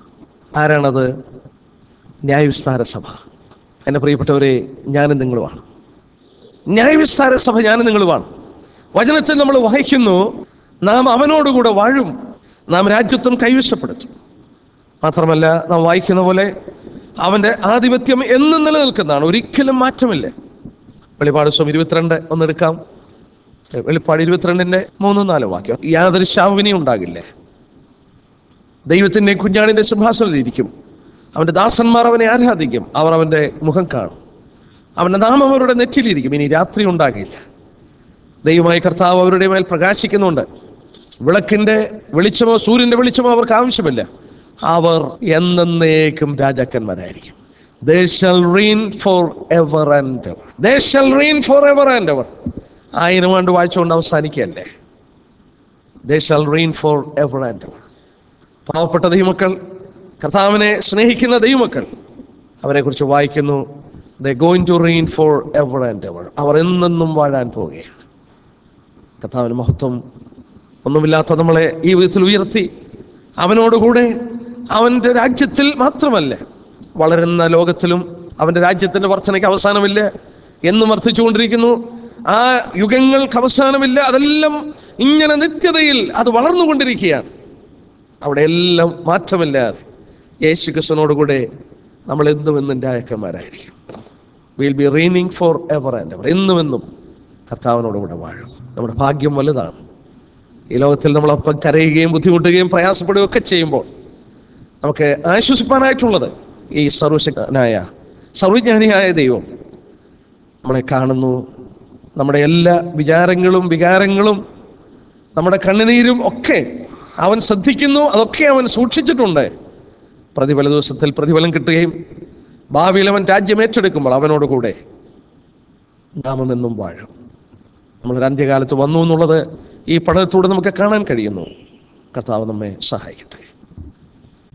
ആരാണത് ന്യായവിസ്താര സഭ എൻ്റെ പ്രിയപ്പെട്ടവരെ ഞാനും നിങ്ങളുമാണ് ന്യായവിസ്താര സഭ ഞാനും നിങ്ങളുമാണ് വചനത്തിൽ നമ്മൾ വായിക്കുന്നു നാം അവനോടുകൂടെ വാഴും നാം രാജ്യത്വം കൈവശപ്പെടുത്തും മാത്രമല്ല നാം വായിക്കുന്ന പോലെ അവൻ്റെ ആധിപത്യം എന്നും നിലനിൽക്കുന്നതാണ് ഒരിക്കലും മാറ്റമില്ല വെളിപാട് സ്വം ഇരുപത്തിരണ്ട് ഒന്നെടുക്കാം വെളിപ്പാട് ഇരുപത്തിരണ്ടിന്റെ മൂന്നും നാലും വാക്യം യാതൊരു ശാവിനിയും ഉണ്ടാകില്ലേ ദൈവത്തിന്റെ കുഞ്ഞാടിന്റെ സിംഹാസനത്തിൽ ഇരിക്കും അവന്റെ ദാസന്മാർ അവനെ ആരാധിക്കും അവർ അവന്റെ മുഖം കാണും അവന്റെ നാമം അവരുടെ നെറ്റിലിരിക്കും ഇനി രാത്രി ഉണ്ടാകില്ല ദൈവമായ കർത്താവ് അവരുടെ മേൽ പ്രകാശിക്കുന്നുണ്ട് വിളക്കിന്റെ വെളിച്ചമോ സൂര്യന്റെ വെളിച്ചമോ അവർക്ക് ആവശ്യമില്ല അവർ എന്നേക്കും രാജാക്കന്മാരായിരിക്കും they shall reign for ever and ever they shall reign for ever and ever ആയിരം ആണ്ട് വായിച്ചുകൊണ്ട് അവസാനിക്കുകയല്ലേ they shall reign for ever and ever പാവപ്പെട്ട ദൈവമക്കൾ കർത്താവിനെ സ്നേഹിക്കുന്ന ദൈവമക്കൾ അവരെക്കുറിച്ച് വായിക്കുന്നു they going to reign for ever and ever അവർ എന്നെന്നും വാഴാൻ പോവുകയാണ് കർത്താവിന് മഹത്വം ഒന്നുമില്ലാത്ത നമ്മളെ ഈ വിധത്തിൽ ഉയർത്തി അവനോടുകൂടെ അവൻ്റെ രാജ്യത്തിൽ മാത്രമല്ല വളരുന്ന ലോകത്തിലും അവൻ്റെ രാജ്യത്തിൻ്റെ വർധനയ്ക്ക് അവസാനമില്ല എന്നും വർദ്ധിച്ചുകൊണ്ടിരിക്കുന്നു ആ യുഗങ്ങൾക്ക് അവസാനമില്ല അതെല്ലാം ഇങ്ങനെ നിത്യതയിൽ അത് വളർന്നുകൊണ്ടിരിക്കുകയാണ് അവിടെ എല്ലാം മാറ്റമില്ലാതെ യേശു ക്രിസ്തുവിനോടുകൂടെ നമ്മൾ എന്നും എന്നും രായക്കന്മാരായിരിക്കും will be reigning for ever and ever എന്നും എന്നും കർത്താവിനോടുകൂടെ വാഴും നമ്മുടെ ഭാഗ്യം വലുതാണ് ഈ ലോകത്തിൽ നമ്മളൊപ്പം കരയുകയും ബുദ്ധിമുട്ടുകയും പ്രയാസപ്പെടുകയും ഒക്കെ ചെയ്യുമ്പോൾ നമുക്ക് ആശ്വസിപ്പാനായിട്ടുള്ളത് ഈ സർവശക്തനായ സർവജ്ഞാനിയായ ദൈവം നമ്മളെ കാണുന്നു നമ്മുടെ എല്ലാ വിചാരങ്ങളും വികാരങ്ങളും നമ്മുടെ കണ്ണുനീരും ഒക്കെ അവൻ ശ്രദ്ധിക്കുന്നു അതൊക്കെ അവൻ സൂക്ഷിച്ചിട്ടുണ്ട് പ്രതിഫല ദിവസത്തിൽ പ്രതിഫലം കിട്ടുകയും ഭാവിയിൽ അവൻ രാജ്യം ഏറ്റെടുക്കുമ്പോൾ അവനോട് കൂടെ നാമെന്നും വാഴും നമ്മളൊരു അന്ത്യകാലത്ത് വന്നു എന്നുള്ളത് ഈ പഠനത്തിലൂടെ നമുക്ക് കാണാൻ കഴിയുന്നു കർത്താവ് നമ്മെ സഹായിക്കട്ടെ